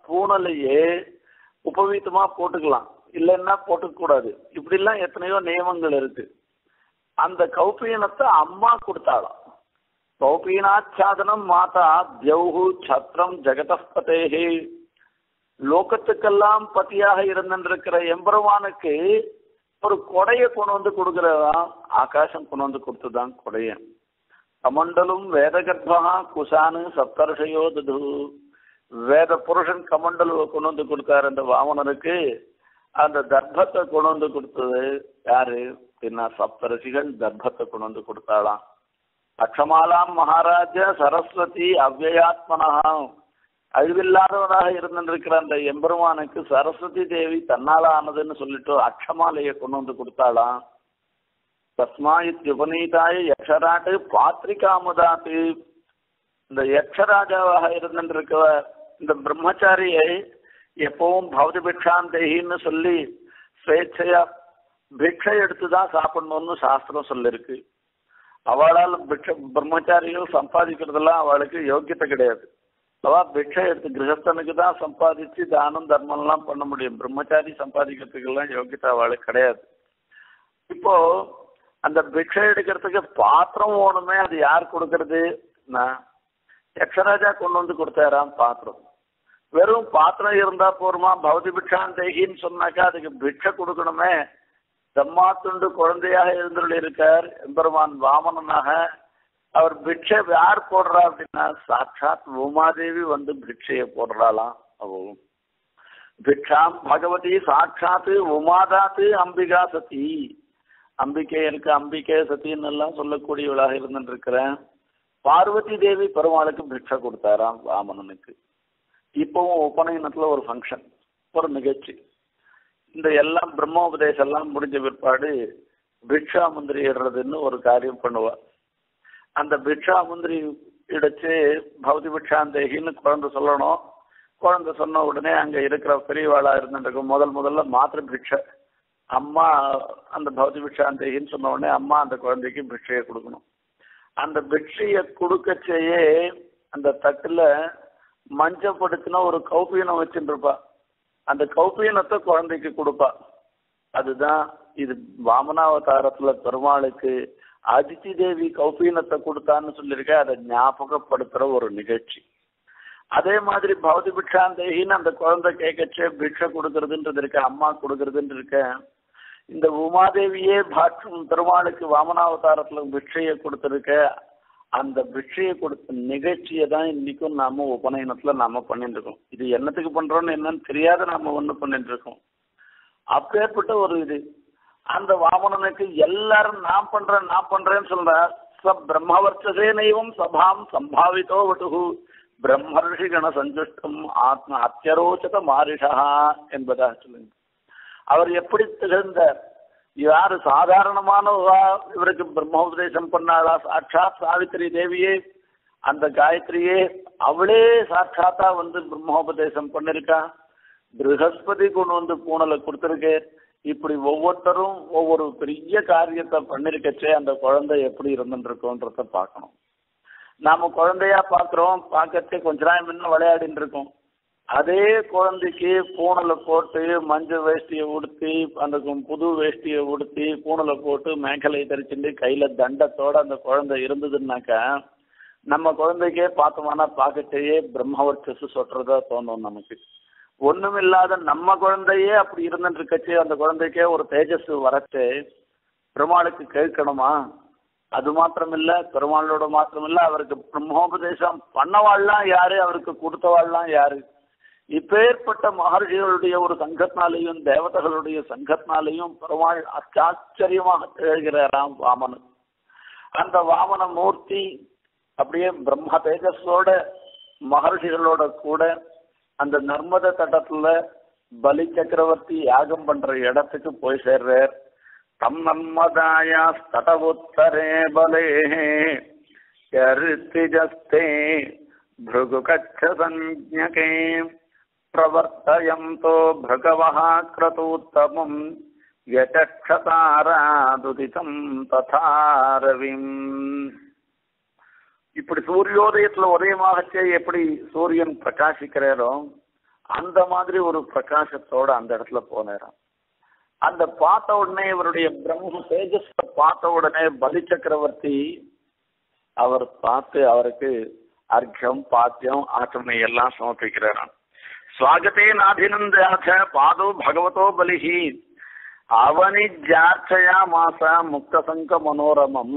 பூனலையே உபவீத்தமா போட்டுக்கலாம் இல்லைன்னா போட்டுக்க கூடாது இப்படி எல்லாம் எத்தனையோ நியமங்கள் இருக்கு அந்த கௌபீனத்தை அம்மா கொடுத்தாளாம் கௌபீனாச்சாதனம் மாதா தியௌஹு சத்ரம் ஜெகதப்பதேகே லோகத்துக்கெல்லாம் பத்தியாக இருந்திருக்கிற எம்பெருமானுக்கு ஒரு கொடையை கொண்டு வந்து கொடுக்கறதா ஆகாசம் கொண்டு வந்து கொடுத்துதான் கொடைய கமண்டலும் வேதகர்பா குசானு சப்தர்ஷயோ தது வேத புருஷன் கமண்டலுவை கொண்டு வந்து கொடுத்தாரு அந்த வாமனனுக்கு அந்த தர்ப்பத்தை கொண்டு வந்து கொடுத்தது யாரு அப்படின்னா சப்தரிஷிகள் தர்ப்பத்தை கொண்டு வந்து கொடுத்தாளாம் அக்ஷமாலாம் மகாராஜ சரஸ்வதி அவ்வயாத்மனஹா அழிவில்லாதவனாக இருந்திருக்கிற அந்த எம்பெருமானுக்கு சரஸ்வதி தேவி தன்னால ஆனதுன்னு சொல்லிட்டு அக்ஷமாலையை கொண்டு வந்து கொடுத்தாளாம் தஸ்மாயித் உபநீதாய யக்ஷராட்டு பாத்ரிகாமுதாத்து இந்த யக்ஷராஜாவாக இருந்திருக்கிற இந்த பிரம்மச்சாரியை எப்பவும் பௌதி பிக்ஷாந்தேகின்னு சொல்லி ஸ்வேച്ഛையா பிக்ஷை எடுத்து தான் சாப்பிடணும்னு சாஸ்திரம் சொல்லிருக்கு அவளால் பிக்ஷ பிரம்மச்சாரிகள் சம்பாதிக்கிறதெல்லாம் அவளுக்கு யோக்கியத்தை கிடையாது அவ பிக்ஷை எடுத்து கிரகஸ்தனுக்கு தான் சம்பாதிச்சு தானம் தர்மம் எல்லாம் பண்ண முடியும் பிரம்மச்சாரி சம்பாதிக்கிறதுக்கெல்லாம் யோக்கியத்தை அவளுக்கு கிடையாது இப்போ அந்த பிக்ஷை எடுக்கிறதுக்கு பாத்திரம் ஓணுமே அது யார் கொடுக்கறது நான் யக்ஷராஜா கொண்டு வந்து கொடுத்தாராம் பாத்திரம் வெறும் பாத்திரம் இருந்தா போருமா பௌதி பிக்ஷான் தேகின்னு சொன்னாக்கா அதுக்கு பிக்ஷை கொடுக்கணுமே தம்மாத்துண்டு குழந்தையாக எழுந்துள்ள இருக்கார் எம்பெருமான் வாமனனாக அவர் பிக்ஷை யார் போடுறா அப்படின்னா சாட்சாத் உமாதேவி வந்து பிக்ஷையை போடுறாளாம் அவவும் பிக்ஷாம் பகவதி சாட்சாத்து உமாதாத்து அம்பிகா சதி அம்பிகை இருக்கு அம்பிகை சத்தின்னு எல்லாம் சொல்லக்கூடியவளாக இருந்துட்டு இருக்கிறேன் பார்வதி தேவி பெருமாளுக்கு பிக்ஷை கொடுத்தாராம் வாமனனுக்கு இப்பவும் உபநயனத்துல ஒரு ஃபங்க்ஷன் ஒரு நிகழ்ச்சி இந்த எல்லாம் பிரம்மோபதேசம் எல்லாம் முடிஞ்ச பிற்பாடு பிக்ஷா முந்திரி இடுறதுன்னு ஒரு காரியம் பண்ணுவா அந்த பிக்ஷா முந்திரி இடிச்சு பௌதி பிக்ஷாந்தேகின்னு குழந்தை சொல்லணும் குழந்தை சொன்ன உடனே அங்க இருக்கிற பெரியவாளா இருந்துருக்கும் முதல் முதல்ல மாத்திரை பிக்ஷை அம்மா அந்த பௌதி பிக்ஷாந்தேகின்னு சொன்ன உடனே அம்மா அந்த குழந்தைக்கு பிக்ஷையை கொடுக்கணும் அந்த பிக்ஷையை கொடுக்கச்சேயே அந்த தட்டுல மஞ்சப்படுத்தின ஒரு கௌபீனம் வச்சுட்டு இருப்பா அந்த கௌபீனத்தை குழந்தைக்கு கொடுப்பா அதுதான் இது வாமனாவதாரத்துல பெருமாளுக்கு அதித்தி தேவி கௌபீனத்தை கொடுத்தான்னு சொல்லியிருக்க அதை ஞாபகப்படுத்துற ஒரு நிகழ்ச்சி அதே மாதிரி பௌதி பிக்ஷாந்தேகின்னு அந்த குழந்தை கேட்கச்சே பிக்ஷை கொடுக்கறதுன்றது இருக்க அம்மா கொடுக்கறதுன்னு இருக்க இந்த உமாதேவியே பாட்சம் பெருமாளுக்கு வாமனாவதாரத்துல பிக்ஷையை கொடுத்திருக்க அந்த பிக்ஷையை கொடுத்த நிகழ்ச்சியை தான் இன்னைக்கும் நாம உபநயனத்துல நாம பண்ணிட்டு இருக்கோம் இது என்னத்துக்கு பண்றோம்னு என்னன்னு தெரியாத நாம ஒண்ணு பண்ணிட்டு இருக்கோம் அப்பேற்பட்ட ஒரு இது அந்த வாமனனுக்கு எல்லாரும் நான் பண்றேன் நான் பண்றேன்னு சொல்ற ச பிரம்மவர்ச்சசே நைவம் சபாம் சம்பாவித்தோ வட்டுகு பிரம்மர்ஷி கண சஞ்சுஷ்டம் ஆத்ம அத்தியரோச்சத மாரிஷா என்பதாக சொல்லுங்க அவர் எப்படி திகழ்ந்தார் யாரு சாதாரணமான இவருக்கு பிரம்மோபதேசம் பண்ணாளா சாட்சாத் சாவித்திரி தேவியே அந்த காயத்ரியே அவளே சாட்சாத்தா வந்து பிரம்மோபதேசம் பண்ணிருக்கா ப்ரஹஸ்பதி கொண்டு வந்து பூனலை கொடுத்துருக்கு இப்படி ஒவ்வொருத்தரும் ஒவ்வொரு பெரிய காரியத்தை பண்ணிருக்கச்சே அந்த குழந்தை எப்படி இருந்துருக்கோன்றத பார்க்கணும் நாம குழந்தையா பாக்குறோம் பார்க்கறதே கொஞ்ச நாள் முன்ன விளையாடிட்டு இருக்கோம் அதே குழந்தைக்கு பூனலை போட்டு மஞ்சள் வேஷ்டியை உடுத்தி அந்த புது வேஷ்டியை உடுத்தி பூனலை போட்டு மேகலை தரிச்சுட்டு கையில தண்டத்தோட அந்த குழந்தை இருந்ததுன்னாக்கா நம்ம குழந்தைக்கே பார்த்தோம்னா பார்க்கச்சேயே பிரம்மவர்ச்சசு சொட்டுறதா தோணும் நமக்கு ஒண்ணுமில்லாத நம்ம குழந்தையே அப்படி இருந்துட்டு இருக்கச்சே அந்த குழந்தைக்கே ஒரு தேஜஸ் வரச்சே பெருமாளுக்கு கேட்கணுமா அது மாத்திரம் இல்ல பெருமாளோட மாத்திரம் இல்ல அவருக்கு பிரம்மோபதேசம் பண்ணவாள்லாம் யாரு அவருக்கு கொடுத்தவாள்லாம் யாரு இப்பேற்பட்ட மகர்ஷிகளுடைய ஒரு சங்கத்தினாலையும் தேவதைகளுடைய சங்கத்தினாலையும் பெருமாள் ஆச்சரியமாக திகழ்கிறாராம் வாமனன் அந்த வாமன மூர்த்தி அப்படியே பிரம்ம தேஜஸோட மகர்ஷிகளோட கூட அந்த நர்மத தட்டத்துல பலி சக்கரவர்த்தி யாகம் பண்ற இடத்துக்கு போய் சேர்றார் தம் நன்மதாயா தடவுத்தரே பலே யருத்திஜஸ்தே भृगुकच्छ संज्ञके प्रवर्तयन्तो भृगवः क्रतूत्तमम् யதக்ஷதாராதுதிதம் ததாரவிம் இப்படி சூரியோதயத்துல உதயமாகச்சே எப்படி சூரியன் பிரகாசிக்கிறாரோ அந்த மாதிரி ஒரு பிரகாசத்தோட அந்த இடத்துல போனாராம் அந்த பார்த்த உடனே இவருடைய பிரம்ம தேஜஸ் பார்த்த உடனே பலி சக்கரவர்த்தி அவர் பார்த்து அவருக்கு அர்க்கம் பாத்தியம் ஆற்றமை எல்லாம் சமர்ப்பிக்கிறாராம் ஸ்வாகத்தே நாதினந்தாச்ச பாதோ பகவதோ பலிஹி அவனிஜார்ச்சயா மாச முக்தசங்க மனோரமம்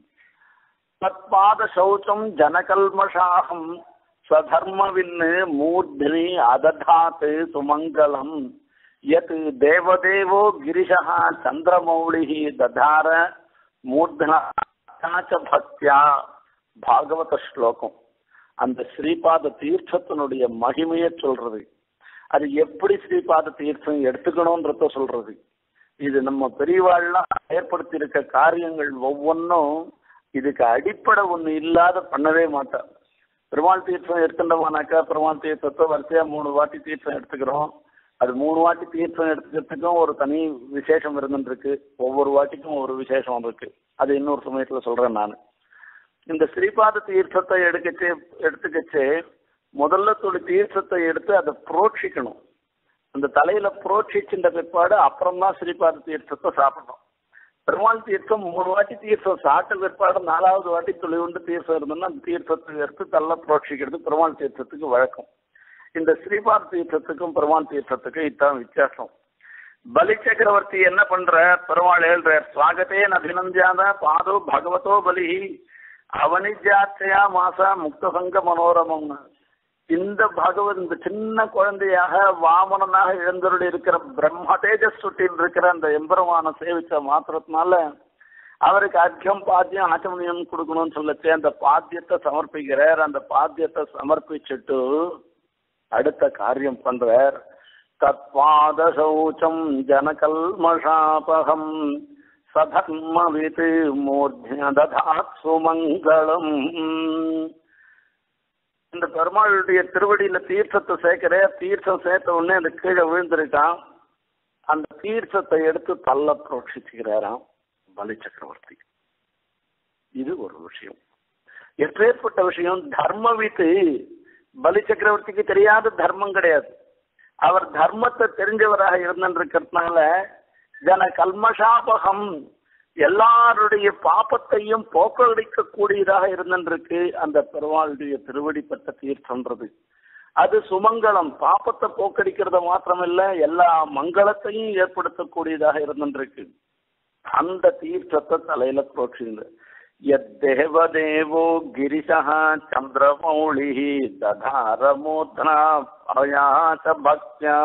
தத்பாத சௌச்சம் ஜனகல்மஷாகம் ஸ்வதர்மவின்னு மூர்த்தினி அததாத் சுமங்கலம் யத் தேவதேவோ கிரிஷः சந்திரமௌளிः ததார மூர்தனா ச பக்தியா பாகவத ஸ்லோகம் அந்த ஸ்ரீபாத தீர்த்தத்தினுடைய மகிமையை சொல்றது அது எப்படி ஸ்ரீபாத தீர்த்தம் எடுத்துக்கணும்ன்றத சொல்றது இது நம்ம பெரியவாள்லாம் ஏற்படுத்தி இருக்க காரியங்கள் ஒவ்வொன்றும் இதுக்கு அடிப்படை ஒண்ணு இல்லாத பண்ணவே மாட்டான் பெருமாள் தீர்த்தம் எடுத்துட்டோம்னாக்கா பெருமாள் தீர்த்தத்தை வரிசையா மூணு வாட்டி தீர்த்தம் எடுத்துக்கிறோம் அது மூணு வாட்டி தீர்த்தம் எடுத்துக்கிறதுக்கும் ஒரு தனி விசேஷம் இருந்துருக்கு ஒவ்வொரு வாட்டிக்கும் ஒரு விசேஷம் இருக்கு அது இன்னொரு சமயத்துல சொல்றேன் நான் இந்த ஸ்ரீபாத தீர்த்தத்தை எடுக்கச்சே எடுத்துக்கச்சே முதல்ல துளி தீர்த்தத்தை எடுத்து அதை புரோட்சிக்கணும் அந்த தலையில புரோட்சிச்சின்ற பிற்பாடு அப்புறம் தான் ஸ்ரீபாத தீர்த்தத்தை சாப்பிடணும் பெருமாள் தீர்த்தம் மூணு வாட்டி தீர்த்தம் சாப்பிட்ட பிற்பாடு நாலாவது வாட்டி துளி உண்டு தீர்த்தம் இருந்ததுன்னா அந்த தீர்த்தத்தை எடுத்து தள்ள புரோட்சிக்கிறது பெருமாள் தீர்த்தத்துக்கு வழக்கம் இந்த ஸ்ரீபாத் தீர்த்தத்துக்கும் பெருமாள் தீர்த்தத்துக்கும் இதான் வித்தியாசம் பலி சக்கரவர்த்தி என்ன பண்ற பெருமாள் எழுறார் சுவாகத்தே அபிநந்தியாத பாதோ பகவதோ பலி அவனிஜாச்சயா மாச முக்தசங்க மனோரமம்னு இந்த பகவத் இந்த சின்ன குழந்தையாக வாமனனாக எழுந்தருள் இருக்கிற பிரம்ம தேஜஸ் சுட்டில் இருக்கிற அந்த எம்பெருமான சேவிச்ச மாத்திரத்தினால அவருக்கு அர்க்கம் பாத்தியம் ஆச்சமணியம் கொடுக்கணும்னு சொல்லச்சு அந்த பாத்தியத்தை சமர்ப்பிக்கிறார் அந்த பாத்தியத்தை சமர்ப்பிச்சுட்டு அடுத்த காரியம் பண்றார் தத்பாத சௌச்சம் ஜனகல்மஷாபகம் சதர்மவித் மூர்த்திய ததாத் சுமங்கலம் இந்த பெருமாளுடைய திருவடியில தீர்த்தத்தை சேர்க்கிற தீர்த்தம் சேர்த்த உடனே அந்த கீழே விழுந்திருக்கான் அந்த தீர்த்தத்தை எடுத்து தள்ள புரோட்சிச்சுக்கிறாராம் பலி சக்கரவர்த்தி இது ஒரு விஷயம் எப்பேற்பட்ட விஷயம் தர்மவித்து பலி சக்கரவர்த்திக்கு தெரியாத தர்மம் கிடையாது அவர் தர்மத்தை தெரிஞ்சவராக இருந்திருக்கிறதுனால ஜன கல்மஷாபகம் எல்லாருடைய பாப்பத்தையும் போக்கடிக்க கூடியதாக இருந்திருக்கு அந்த பெருமாளுடைய திருவடிப்பட்ட தீர்த்தம்ன்றது அது சுமங்கலம் பாப்பத்தை போக்கடிக்கிறத மாத்திரமில்ல எல்லா மங்களத்தையும் ஏற்படுத்தக்கூடியதாக இருந்திருக்கு அந்த தீர்த்தத்தை தலையில புரோட்சிங்க யத்தேவதேவோ கிரிசः சந்திரமௌளிः ததாரமூர்த்தனா பரயாச பக்தியா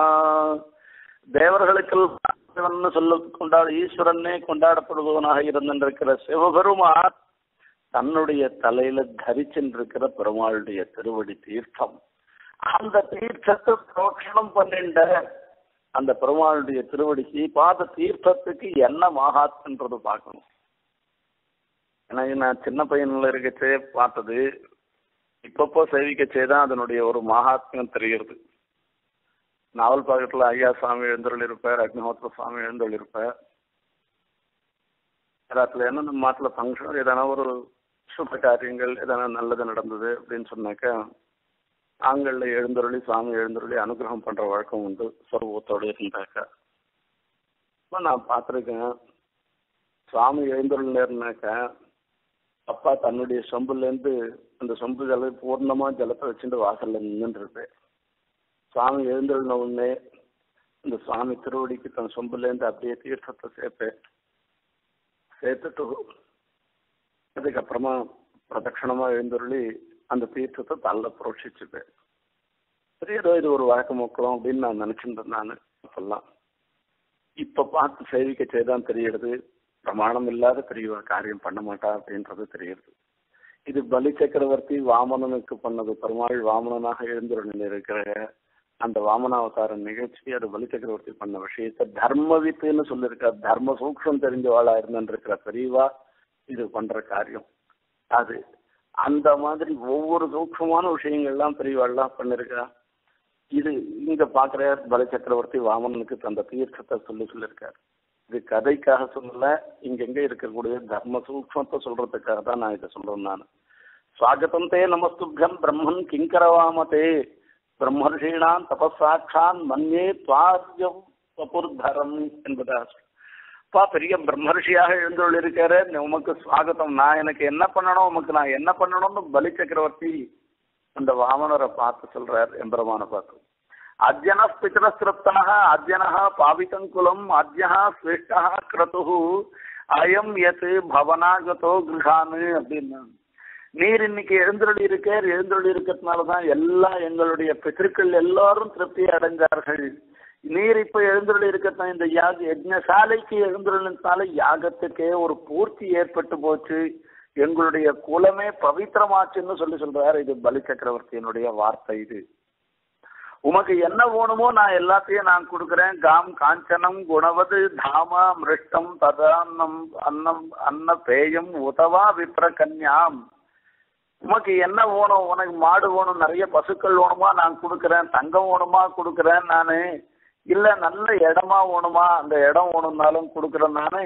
தேவர்களுக்கு சொல்ல கொண்டாட ஈஸ்வரனே கொண்டாடப்படுபவனாக இருந்திருக்கிற சிவபெருமான் தன்னுடைய தலையில தரிச்சின்றிருக்கிற பெருமாளுடைய திருவடி தீர்த்தம் அந்த தீர்த்தத்தை புரோஷணம் பண்ணிண்ட அந்த பெருமாளுடைய திருவடிக்கு பாத தீர்த்தத்துக்கு என்ன மகாத்மன்றது பார்க்கணும் ஏன்னா நான் சின்ன பையன்ல இருக்கச்சே பார்த்தது இப்பப்போ சேவிக்கச்சே தான் அதனுடைய ஒரு மகாத்மியம் தெரிகிறது நாவல் பாக்கத்தில் ஐயா சுவாமி எழுந்தருள் இருப்பார் அக்னிஹோத்திர சுவாமி எழுந்தருள் இருப்பார் எல்லாத்துல என்ன நம்ம மாட்டில் ஃபங்க்ஷன் எதனா ஒரு சுப காரியங்கள் எதனா நல்லது நடந்தது அப்படின்னு சொன்னாக்கா ஆண்களில் எழுந்தருளி சுவாமி எழுந்தருளி அனுகிரகம் பண்ற வழக்கம் உண்டு சொர்வத்தோடு இருந்தாக்கா இப்போ நான் பார்த்துருக்கேன் சுவாமி எழுந்தருள் நேர்னாக்கா அப்பா தன்னுடைய சொம்புலேருந்து அந்த சொம்பு ஜல பூர்ணமா ஜலத்தை வச்சுட்டு வாசல்ல நின்றுட்டு இருப்பேன் சுவாமி எழுந்தருளின உடனே இந்த சுவாமி திருவடிக்கு தன் சொம்புலேருந்து அப்படியே தீர்த்தத்தை சேர்ப்பேன் சேர்த்துட்டு அதுக்கப்புறமா பிரதட்சணமா எழுந்தருளி அந்த தீர்த்தத்தை தள்ள புரோட்சிச்சுப்பேன் சரி ஏதோ இது ஒரு வழக்கம் வைக்கிறோம் அப்படின்னு நான் நினைச்சிட்டு நான் அப்பெல்லாம் இப்ப பார்த்து சேவிக்க செய்தான் தெரியுது பிரமாணம் இல்லாத பெரிய காரியம் பண்ண மாட்டா அப்படின்றது தெரியுது இது பலி சக்கரவர்த்தி வாமனனுக்கு பண்ணது பெருமாள் வாமனனாக எழுந்துள்ள இருக்கிற அந்த வாமனாவதார நிகழ்ச்சி அது பலி சக்கரவர்த்தி பண்ண விஷயத்த தர்மவித்துன்னு சொல்லியிருக்க தர்ம சூக்ஷம் தெரிஞ்சவாளா இருந்திருக்கிற பெரியவா இது பண்ற காரியம் அது அந்த மாதிரி ஒவ்வொரு சூக்ஷமான விஷயங்கள்லாம் பெரியவாள்லாம் பண்ணிருக்கா இது இங்க பாக்குற பலி சக்கரவர்த்தி வாமனனுக்கு தந்த தீர்த்தத்தை சொல்லி சொல்லியிருக்காரு இது கதைக்காக சொல்லல இங்கெங்க இருக்கக்கூடிய தர்ம சூக்மத்தை சொல்றதுக்காக தான் நான் இதை சொல்றேன் நான் சுவாகத்தம் தே நமஸ்துபியம் பிரம்மன் கிங்கரவாமதே பிரம்மர்ஷீணான் தபசாட்சான் மன்யே துவாரியம் வபுர்தரம் என்பதாக அப்பா பெரிய பிரம்மர்ஷியாக எழுந்தொள் இருக்காரு உமக்கு சுவாகத்தம் நான் எனக்கு என்ன பண்ணணும் உமக்கு நான் என்ன பண்ணணும்னு பலி சக்கரவர்த்தி அந்த வாமனரை பார்த்து சொல்றார் எம்பெருமான பார்த்து அத்யன பிதரஸ்கிருப்தாக அத்யனः பாவிதங்குலம் அத்யः ஸ்வேஷ்டா கிரது அயம் எத் பவனாகதோ கிருஹானு அப்படின்னு நீர் இன்னைக்கு எழுந்தருளி இருக்கார் எழுந்தருளி இருக்கிறதுனாலதான் எல்லா எங்களுடைய பித்திருக்கள் எல்லாரும் திருப்தி அடைஞ்சார்கள் நீர் இப்ப எழுந்தருளி இருக்கிறது இந்த யாக யஜ்னசாலைக்கு எழுந்தருளினால யாகத்துக்கே ஒரு பூர்த்தி ஏற்பட்டு போச்சு எங்களுடைய குலமே பவித்திரமாச்சுன்னு சொல்லி சொல்றாரு இது பலி சக்கரவர்த்தியினுடைய வார்த்தை இது உமக்கு என்ன வேணுமோ நான் எல்லாத்தையும் நான் கொடுக்குறேன் காம் காஞ்சனம் குணவது தாமா மிருஷ்டம் ததான்னம் அன்னம் அன்ன பேயம் உதவா விப்ர கன்யாம் உமக்கு என்ன வேணும் உனக்கு மாடு வேணும் நிறைய பசுக்கள் வேணுமா நான் கொடுக்குறேன் தங்கம் வேணுமா கொடுக்குறேன் நானு இல்ல நல்ல இடமா வேணுமா அந்த இடம் வேணும்னாலும் கொடுக்குறேன் நானு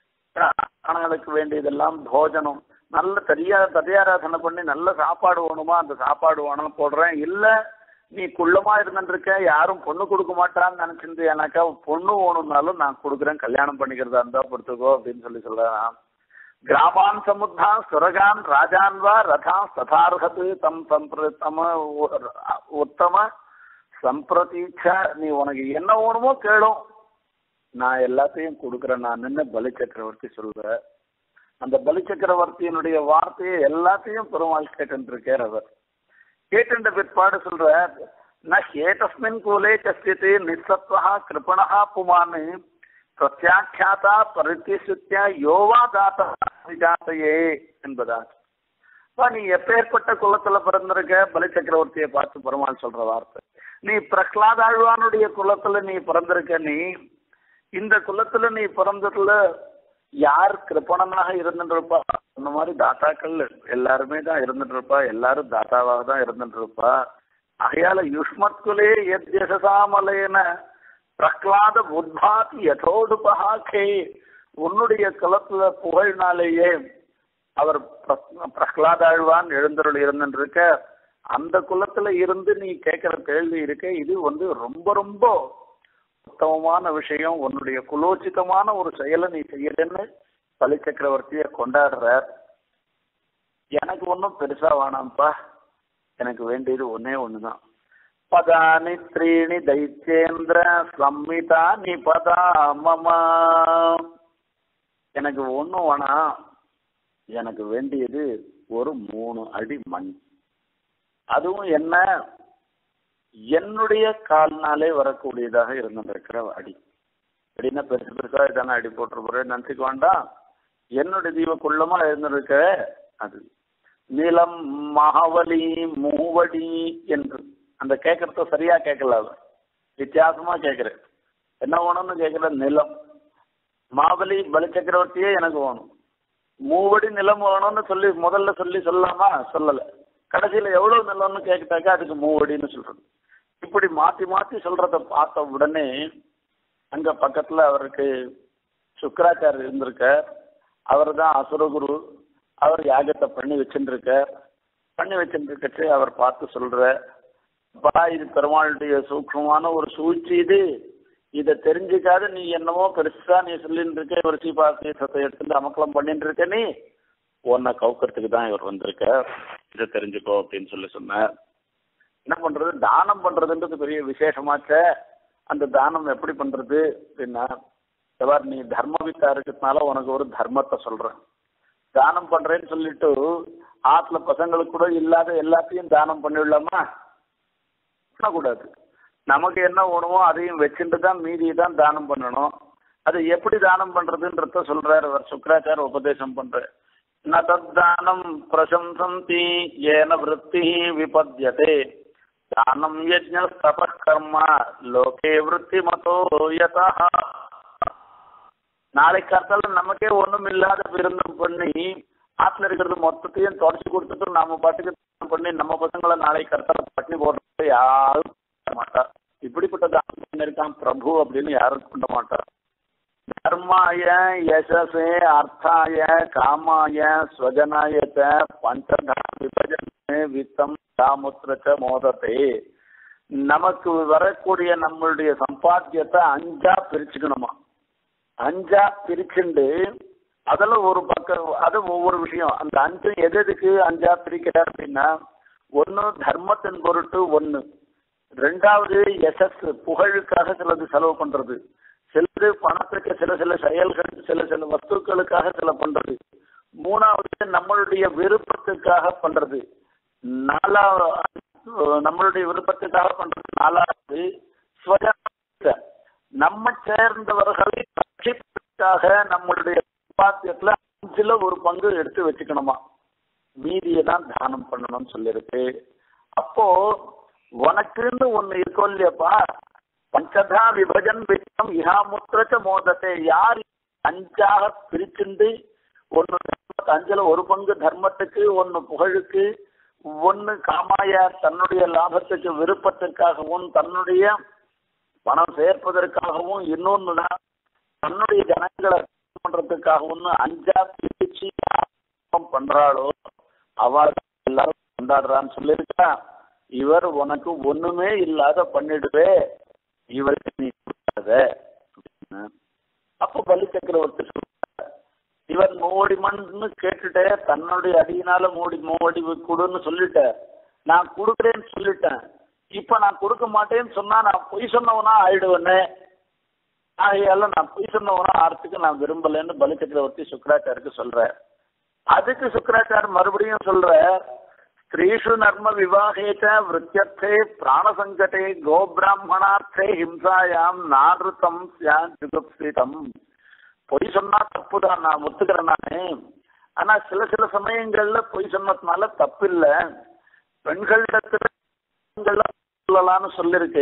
ஆனாளுக்கு வேண்டியதெல்லாம் போஜனம் நல்ல தரியா தரியாராதனை பண்ணி நல்ல சாப்பாடு வேணுமா அந்த சாப்பாடு வேணும் போடுறேன் இல்ல நீ குள்ளமா இருந்துருக்க யாரும் பொண்ணு கொடுக்க மாட்டான்னு நினைச்சிருந்து எனக்கா பொண்ணு வேணும்னாலும் நான் கொடுக்குறேன் கல்யாணம் பண்ணிக்கிறதா இருந்தா பொறுத்துக்கோ அப்படின்னு சொல்லி சொல்றேன் கிராமான் சமுத்தான் சுரகான் ராஜான் வா ரதான் ததார்ஹத்து தம் சம்பிர தம உத்தம சம்பிரதீட்ச நீ உனக்கு என்ன வேணுமோ கேளும் நான் எல்லாத்தையும் கொடுக்குறேன் நான் நின்று பலி சக்கரவர்த்தி சொல்றேன் அந்த பலி சக்கரவர்த்தியினுடைய வார்த்தையை எல்லாத்தையும் பெருமாள் கேட்டுருக்கார் அவர் கேட்டுன்ற பிற்பாடு சொல்ற ந ஹேதஸ்மின் கூலே கசியத்து நிசத்வா கிருபணா புமான் பிரத்யாக்கியாதா பரித்திய யோவா தாத்தா விஜாத்தையே என்பதா நீ எப்பேற்பட்ட குலத்துல பிறந்திருக்க பலி சக்கரவர்த்தியை பார்த்து பெருமாள் சொல்ற வார்த்தை நீ பிரஹ்லாத் ஆழ்வானுடைய குலத்துல நீ பிறந்திருக்க நீ இந்த குலத்துல நீ பிறந்ததுல யார் கிருப்பணனாக இருந்துட்டு இருப்பா அந்த மாதிரி தாத்தாக்கள் எல்லாருமே தான் இருந்துட்டு இருப்பா எல்லாரும் தாத்தாவாக தான் இருந்துட்டு இருப்பா ஆகையால யுஷ்மத் குலே எத்யசாமலேன பிரஹ்லாத உத்பாதி யதோடுபஹாக்கே உன்னுடைய குலத்துல புகழ்னாலேயே அவர் பிரஹ்லாத ஆழ்வான் எழுந்தருள் இருந்துட்டு இருக்க அந்த குலத்துல இருந்து நீ கேட்கிற கேள்வி இருக்க இது வந்து ரொம்ப ரொம்ப உத்தமமான விஷயம் உன்னுடைய குலோச்சிதமான ஒரு செயலை நீ செய்யலன்னு பலி சக்கரவர்த்திய கொண்டாடுறார் எனக்கு ஒன்றும் பெருசா வேணாம்ப்பா எனக்கு வேண்டியது ஒன்னே ஒண்ணுதான் பதானி த்ரீணி தைத்யேந்திர சம்மிதா நீ பதா மமா எனக்கு ஒன்றும் வேணாம் எனக்கு வேண்டியது ஒரு மூணு அடி மண் அதுவும் என்ன என்னுடைய கால்னாலே வரக்கூடியதாக இருந்திருக்கிற அடி அப்படின்னா பெருசு பெருசா இதான அடி போட்டிருப்போம் நினச்சிக்க வேண்டாம் என்னுடைய தீபக்குள்ளமா இருந்திருக்க அது நிலம் மகாவலி மூவடி என்று அந்த கேட்கறத சரியா கேட்கல அவன் வித்தியாசமா கேட்கிறேன் என்ன வேணும்னு கேட்கிற நிலம் மாவலி பலி சக்கரவர்த்தியே எனக்கு வேணும் மூவடி நிலம் வேணும்னு சொல்லி முதல்ல சொல்லி சொல்லலாமா சொல்லலை கடைசியில் எவ்வளோ நிலம்னு கேட்டாக்கா அதுக்கு மூவடின்னு சொல்றது இப்படி மாற்றி மாற்றி சொல்றத பார்த்த உடனே அங்க பக்கத்துல அவருக்கு சுக்கராச்சார் இருந்திருக்கார் அவர் தான் அசுரகுரு அவர் யாகத்தை பண்ணி வச்சுருக்கார் பண்ணி வச்சுருக்கச்சு அவர் பார்த்து சொல்ற பா இது பெருமாளுடைய சூக்ஷமான ஒரு சூழ்ச்சி இது இதை தெரிஞ்சுக்காத நீ என்னமோ பெருசா நீ சொல்லிட்டு இருக்க ஒரு சீபா தீர்த்தத்தை எடுத்துட்டு அமக்கலம் பண்ணிட்டு இருக்க நீ உன்னை கவுக்கிறதுக்கு தான் இவர் வந்திருக்க இதை தெரிஞ்சுக்கோ அப்படின்னு சொல்லி சொன்னார் என்ன பண்றது தானம் பண்றதுன்றது பெரிய விசேஷமாச்ச அந்த தானம் எப்படி பண்றது அப்படின்னா எவ்வாறு நீ தர்மவித்தா இருக்கிறதுனால உனக்கு ஒரு தர்மத்தை சொல்றேன் தானம் பண்றேன்னு சொல்லிட்டு ஆத்துல பசங்களுக்கு கூட இல்லாத எல்லாத்தையும் தானம் பண்ணிவிடலாமா பண்ணக்கூடாது நமக்கு என்ன வேணுமோ அதையும் வச்சுட்டு தான் மீதியை தான் தானம் பண்ணணும் அது எப்படி தானம் பண்றதுன்றத சொல்றாரு அவர் சுக்கராச்சார உபதேசம் பண்ற ந தத்தானம் பிரசம்சந்தி ஏன விற்பி விபத்யதே தானம் யஜ்ஞ தப கர்ம லோகே விற்பி மதோ யதா நாளைக்கு காத்தால நமக்கே ஒண்ணும் இல்லாத விருந்தம் பண்ணி ஆத்துல இருக்கிறது மொத்தத்தையும் தொடச்சு கொடுத்துட்டு நாம பாட்டுக்கு தானம் பண்ணி நம்ம பசங்களை நாளைக்கு கருத்தால பட்டினி போடுறது யாரும் பண்ண மாட்டார் இப்படிப்பட்ட தானம் பண்ணிருக்கான் பிரபு அப்படின்னு யாரும் பண்ண மாட்டார் தர்மாய யசசே அர்த்தாய காமாய ஸ்வஜனாய ச பஞ்சதா விபஜனே வித்தம் சாமுத்திரச்ச மோதத்தை நமக்கு வரக்கூடிய நம்மளுடைய சம்பாத்தியத்தை அஞ்சா பிரிச்சுக்கணுமா அஞ்சா பிரிச்சுண்டு அதுல ஒரு பக்கம் அது ஒவ்வொரு விஷயம் அந்த அஞ்சு எது எதுக்கு அஞ்சா பிரிக்கிறார் அப்படின்னா ஒன்னு தர்மத்தின் பொருட்டு ஒன்னு ரெண்டாவது எஸ்எஸ் புகழுக்காக சிலது செலவு பண்றது சிலது பணத்துக்கு சில சில செயல்கள் சில சில வஸ்துக்களுக்காக சில பண்றது மூணாவது நம்மளுடைய விருப்பத்துக்காக பண்றது நாலாவது நம்மளுடைய விருப்பத்துக்காக பண்றது நாலாவது ஸ்வஜ நம்ம சேர்ந்தவர்களை ரட்சிப்பதற்காக நம்மளுடைய சம்பாத்தியத்துல அஞ்சுல ஒரு பங்கு எடுத்து வச்சுக்கணுமா மீதியை தான் தானம் பண்ணணும்னு சொல்லியிருக்கு அப்போ உனக்குன்னு ஒண்ணு இருக்கும் இல்லையாப்பா பஞ்சதா விபஜன் வித்தம் இஹாமுத்திரச்ச மோதத்தை யார் அஞ்சாக பிரிச்சுண்டு ஒன்னு தர்மத்து அஞ்சுல ஒரு பங்கு தர்மத்துக்கு ஒன்னு புகழுக்கு ஒன்னு காமாய தன்னுடைய லாபத்துக்கு விருப்பத்திற்காகவும் தன்னுடைய பணம் சேர்ப்பதற்காகவும் இன்னொன்னுதான் தன்னுடைய ஜனங்களை பண்றதுக்காகவும் அஞ்சா பிரிச்சு பண்றாளோ அவள் எல்லாரும் கொண்டாடுறான்னு சொல்லியிருக்கா இவர் உனக்கு ஒண்ணுமே இல்லாத பண்ணிடுவே இவருக்கு நீ கொடுக்காத அப்படின்னு. அப்போ பலி சக்கரவர்த்தி சொல்ற இவர் மூவடி மண்னு கேட்டுட்டே தன்னுடைய அடியினால மூடி மூவடி கொடுன்னு சொல்லிட்ட நான் கொடுக்குறேன்னு சொல்லிட்டேன் இப்ப நான் கொடுக்க மாட்டேன்னு சொன்னா நான் பொய் சொன்னவனா ஆயிடுவேனே ஆகையால நான் பொய் சொன்னவனா ஆறதுக்கு நான் விரும்பலைன்னு பலி சக்கரவர்த்தி சுக்கராச்சாருக்கு சொல்ற அதுக்கு சுக்கராச்சார் மறுபடியும் சொல்ற ஸ்திரீஷு நர்ம விவாகேச்ச விருத்தியர்த்தே பிராணசங்கடே கோபிராமணார்த்தே ஹிம்சாயாம் நாருத்தம் சியான் ஜுகுப்சிதம் பொய் சொன்னா தப்புதான் நான் ஒத்துக்கிறேன் நானு ஆனா சில சில சமயங்கள்ல பொய் சொன்னதுனால தப்பில்லை பெண்களிடத்துல பெண்கள்லாம் சொல்லலாம்னு சொல்லிருக்கு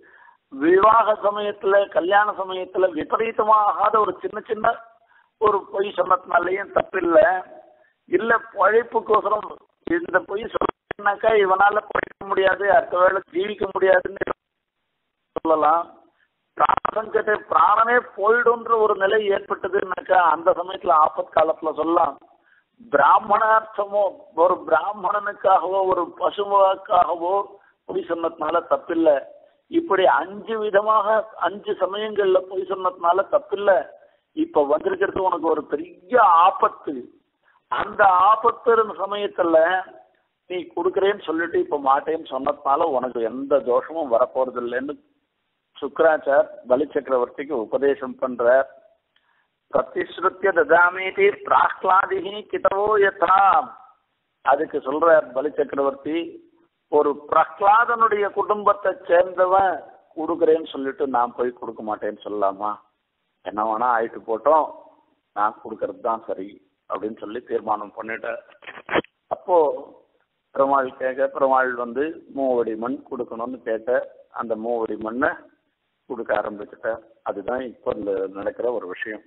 விவாக சமயத்துல கல்யாண சமயத்துல விபரீதமாகாத ஒரு சின்ன சின்ன ஒரு பொய் சொன்னதுனாலையும் தப்பில்லை இல்ல பழைப்புக்கோசரம் இந்த பொய் சொன்னாக்கா இவனால பழைக்க முடியாது அடுத்த வேளை ஜீவிக்க முடியாதுன்னு சொல்லலாம் பிராணசங்கத்தை பிராணமே போயிடும்ன்ற ஒரு நிலை ஏற்பட்டதுன்னாக்கா அந்த சமயத்துல ஆபத் காலத்துல சொல்லலாம் பிராமணார்த்தமோ ஒரு பிராமணனுக்காகவோ ஒரு பசுவாக்காகவோ பொய் சொன்னதுனால தப்பில்லை இப்படி அஞ்சு விதமாக அஞ்சு சமயங்கள்ல பொய் சொன்னதுனால தப்பில்லை இப்ப வந்திருக்கிறது உனக்கு ஒரு பெரிய ஆபத்து அந்த ஆபத்து இருந்த சமயத்துல நீ கொடுக்குறேன்னு சொல்லிட்டு இப்ப மாட்டேன்னு சொன்னதுனால உனக்கு எந்த தோஷமும் வரப்போறது இல்லைன்னு சுக்கராச்சார் பலி சக்கரவர்த்திக்கு உபதேசம் பண்றார் பிரதிஸ்ருத்திய ததாமீதி பிராஹ்லாதிகி கிதவோ யதா அதுக்கு சொல்றார் பலி சக்கரவர்த்தி ஒரு பிரஹ்லாதனுடைய குடும்பத்தை சேர்ந்தவன் கொடுக்குறேன்னு சொல்லிட்டு நான் போய் கொடுக்க மாட்டேன்னு சொல்லலாமா என்ன வேணா ஆயிட்டு போட்டோம் நான் கொடுக்கறது தான் சரி அப்படின்னு சொல்லி தீர்மானம் பண்ணிட்டேன் அப்போ பெருமாள் கேட்க பெருமாள் வந்து மூவடி மண் கொடுக்கணும்னு கேட்ட அந்த மூவடி மண்ணை கொடுக்க ஆரம்பிச்சுட்டேன் அதுதான் இப்போ இந்த நடக்கிற ஒரு விஷயம்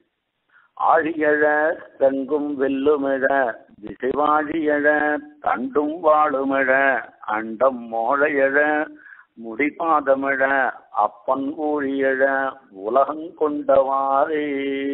ஆழியழ தங்கும் வெல்லுமிழ திசைவாழியழ தண்டும் வாழுமிழ அண்டம் மோழையழ முடிபாதமிழ அப்பன் ஊழியழ உலகங்கொண்டவாறே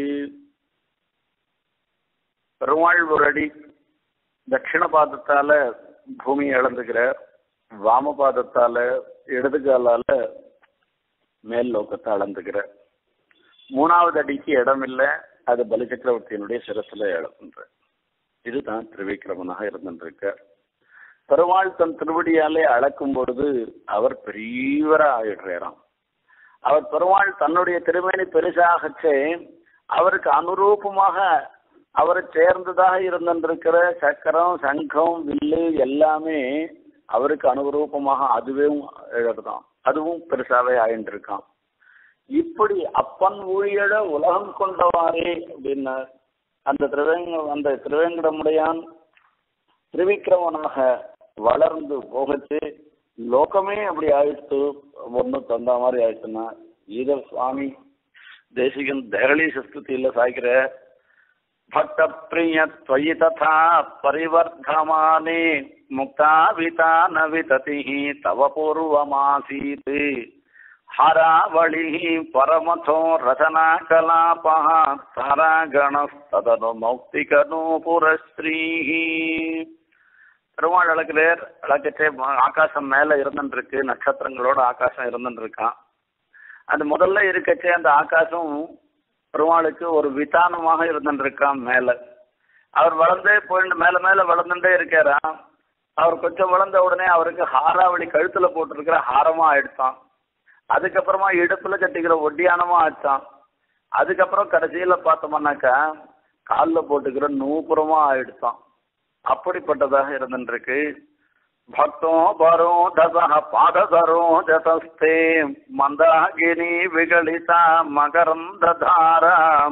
பெருமாள் ஒரு அடி தட்சிண பாதத்தால பூமியை இழந்துக்கிறார் வாம பாதத்தால இடது காலால மேல் லோகத்தை அளந்துக்கிறார் மூணாவது அடிக்கு இடம் இல்லை அது பலி சக்கரவர்த்தியினுடைய சிரசுல இழக்கின்ற இதுதான் திரிவிக்ரமனாக இருந்திருக்கார் பெருமாள் தன் திருவடியாலே அளக்கும் பொழுது அவர் பெரியவரா ஆயிடுறாராம் அவர் பெருமாள் தன்னுடைய திருமேனி பெருசாகச்சே அவருக்கு அனுரூபமாக அவரை சேர்ந்ததாக இருந்திருக்கிற சக்கரம் சங்கம் வில்லு எல்லாமே அவருக்கு அனுரூபமாக அதுவே எழுதுதான் அதுவும் பெருசாவே ஆயின்றிருக்கான் இப்படி அப்பன் ஊழியட உலகம் கொண்டவாறே அப்படின்னா அந்த திருவேங்க அந்த திருவேங்கடமுடையான் திரிவிக்ரமனாக வளர்ந்து போகச்சு லோகமே அப்படி ஆயிடுத்து ஒன்று தந்த மாதிரி ஆயிடுச்சுன்னா இத சுவாமி தேசிகன் தேரளி சஸ்துதியில் சாய்க்கிற பக்த பிரிய त्वयि तथा परिवर्धमाने मुक्ताविता न विततिः तव पूर्वमासीत् हरावलिः परमथो रचनाकलापः तारागणस्तदनु मौक्तिकनूपुरश्रीः பெருமாள் அளக்கிறார் அளக்கச்சே ம- ஆகாசம் மேல இருந்துருக்கு நட்சத்திரங்களோட ஆகாசம் இருந்துட்டு இருக்கான் அது முதல்ல இருக்கச்சே அந்த ஆகாசம் பெருமாளுக்கு ஒரு விதானமாக இருந்துட்டு இருக்கான் மேல அவர் வளர்ந்தே போயிட்டு மேல மேல வளர்ந்துட்டே இருக்காராம் அவர் கொஞ்சம் வளர்ந்த உடனே அவருக்கு ஹாராவளி கழுத்துல போட்டிருக்கிற ஹாரமா ஆயிடுச்சான் அதுக்கப்புறமா இடுப்புல கட்டிக்கிற ஒட்டியானமா ஆச்சான் அதுக்கப்புறம் கடைசியில பார்த்தோம்னாக்கா காலில் போட்டுக்கிற நூப்புறமா ஆயிடுச்சான் அப்படிப்பட்டதாக இருந்துருக்கு பக்தோ பரோ தச பாததரோ ஜதஸ்தே மந்தாகினி விகலிதா மகரந்ததாரா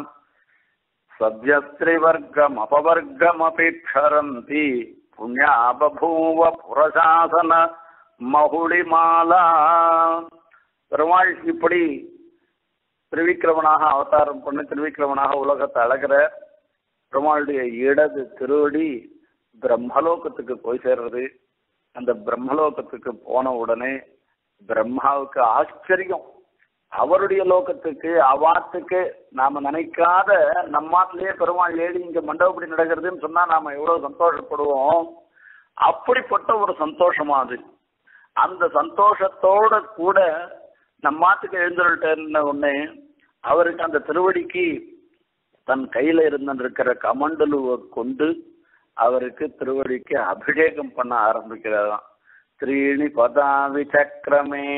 சத்யஸ்திரிவர்க்கம் அபவர்க்கமபி க்ஷரந்தி புண்ணியா பபூவ புரசாசன மகுளிமாலா பெருமாள் இப்படி திருவிக்கிரமனாக அவதாரம் பண்ணி திருவிக்கிரமனாக உலகத்தை அழகிற பெருமாளுடைய இடது திருவடி பிரம்மலோகத்துக்கு போய் சேர்றது அந்த பிரம்மலோகத்துக்கு போன உடனே பிரம்மாவுக்கு ஆச்சரியம் அவருடைய லோகத்துக்கு அவாத்துக்கு நாம நினைக்காத நம்மாத்திலேயே பெருமாள் ஏறி இங்க மண்டபப்படி நடக்கிறதுன்னு சொன்னா நாம எவ்வளவு சந்தோஷப்படுவோம் அப்படிப்பட்ட ஒரு சந்தோஷமா அது அந்த சந்தோஷத்தோட கூட நம்மாத்துக்கு எழுந்துருட்ட உடனே அவருக்கு அந்த திருவடிக்கு தன் கையில இருந்திருக்கிற கமண்டலுவை கொண்டு அவருக்கு திருவடிக்கு அபிஷேகம் பண்ண ஆரம்பிக்கிறாராம் த்ரீணி பதாவி சக்கரமே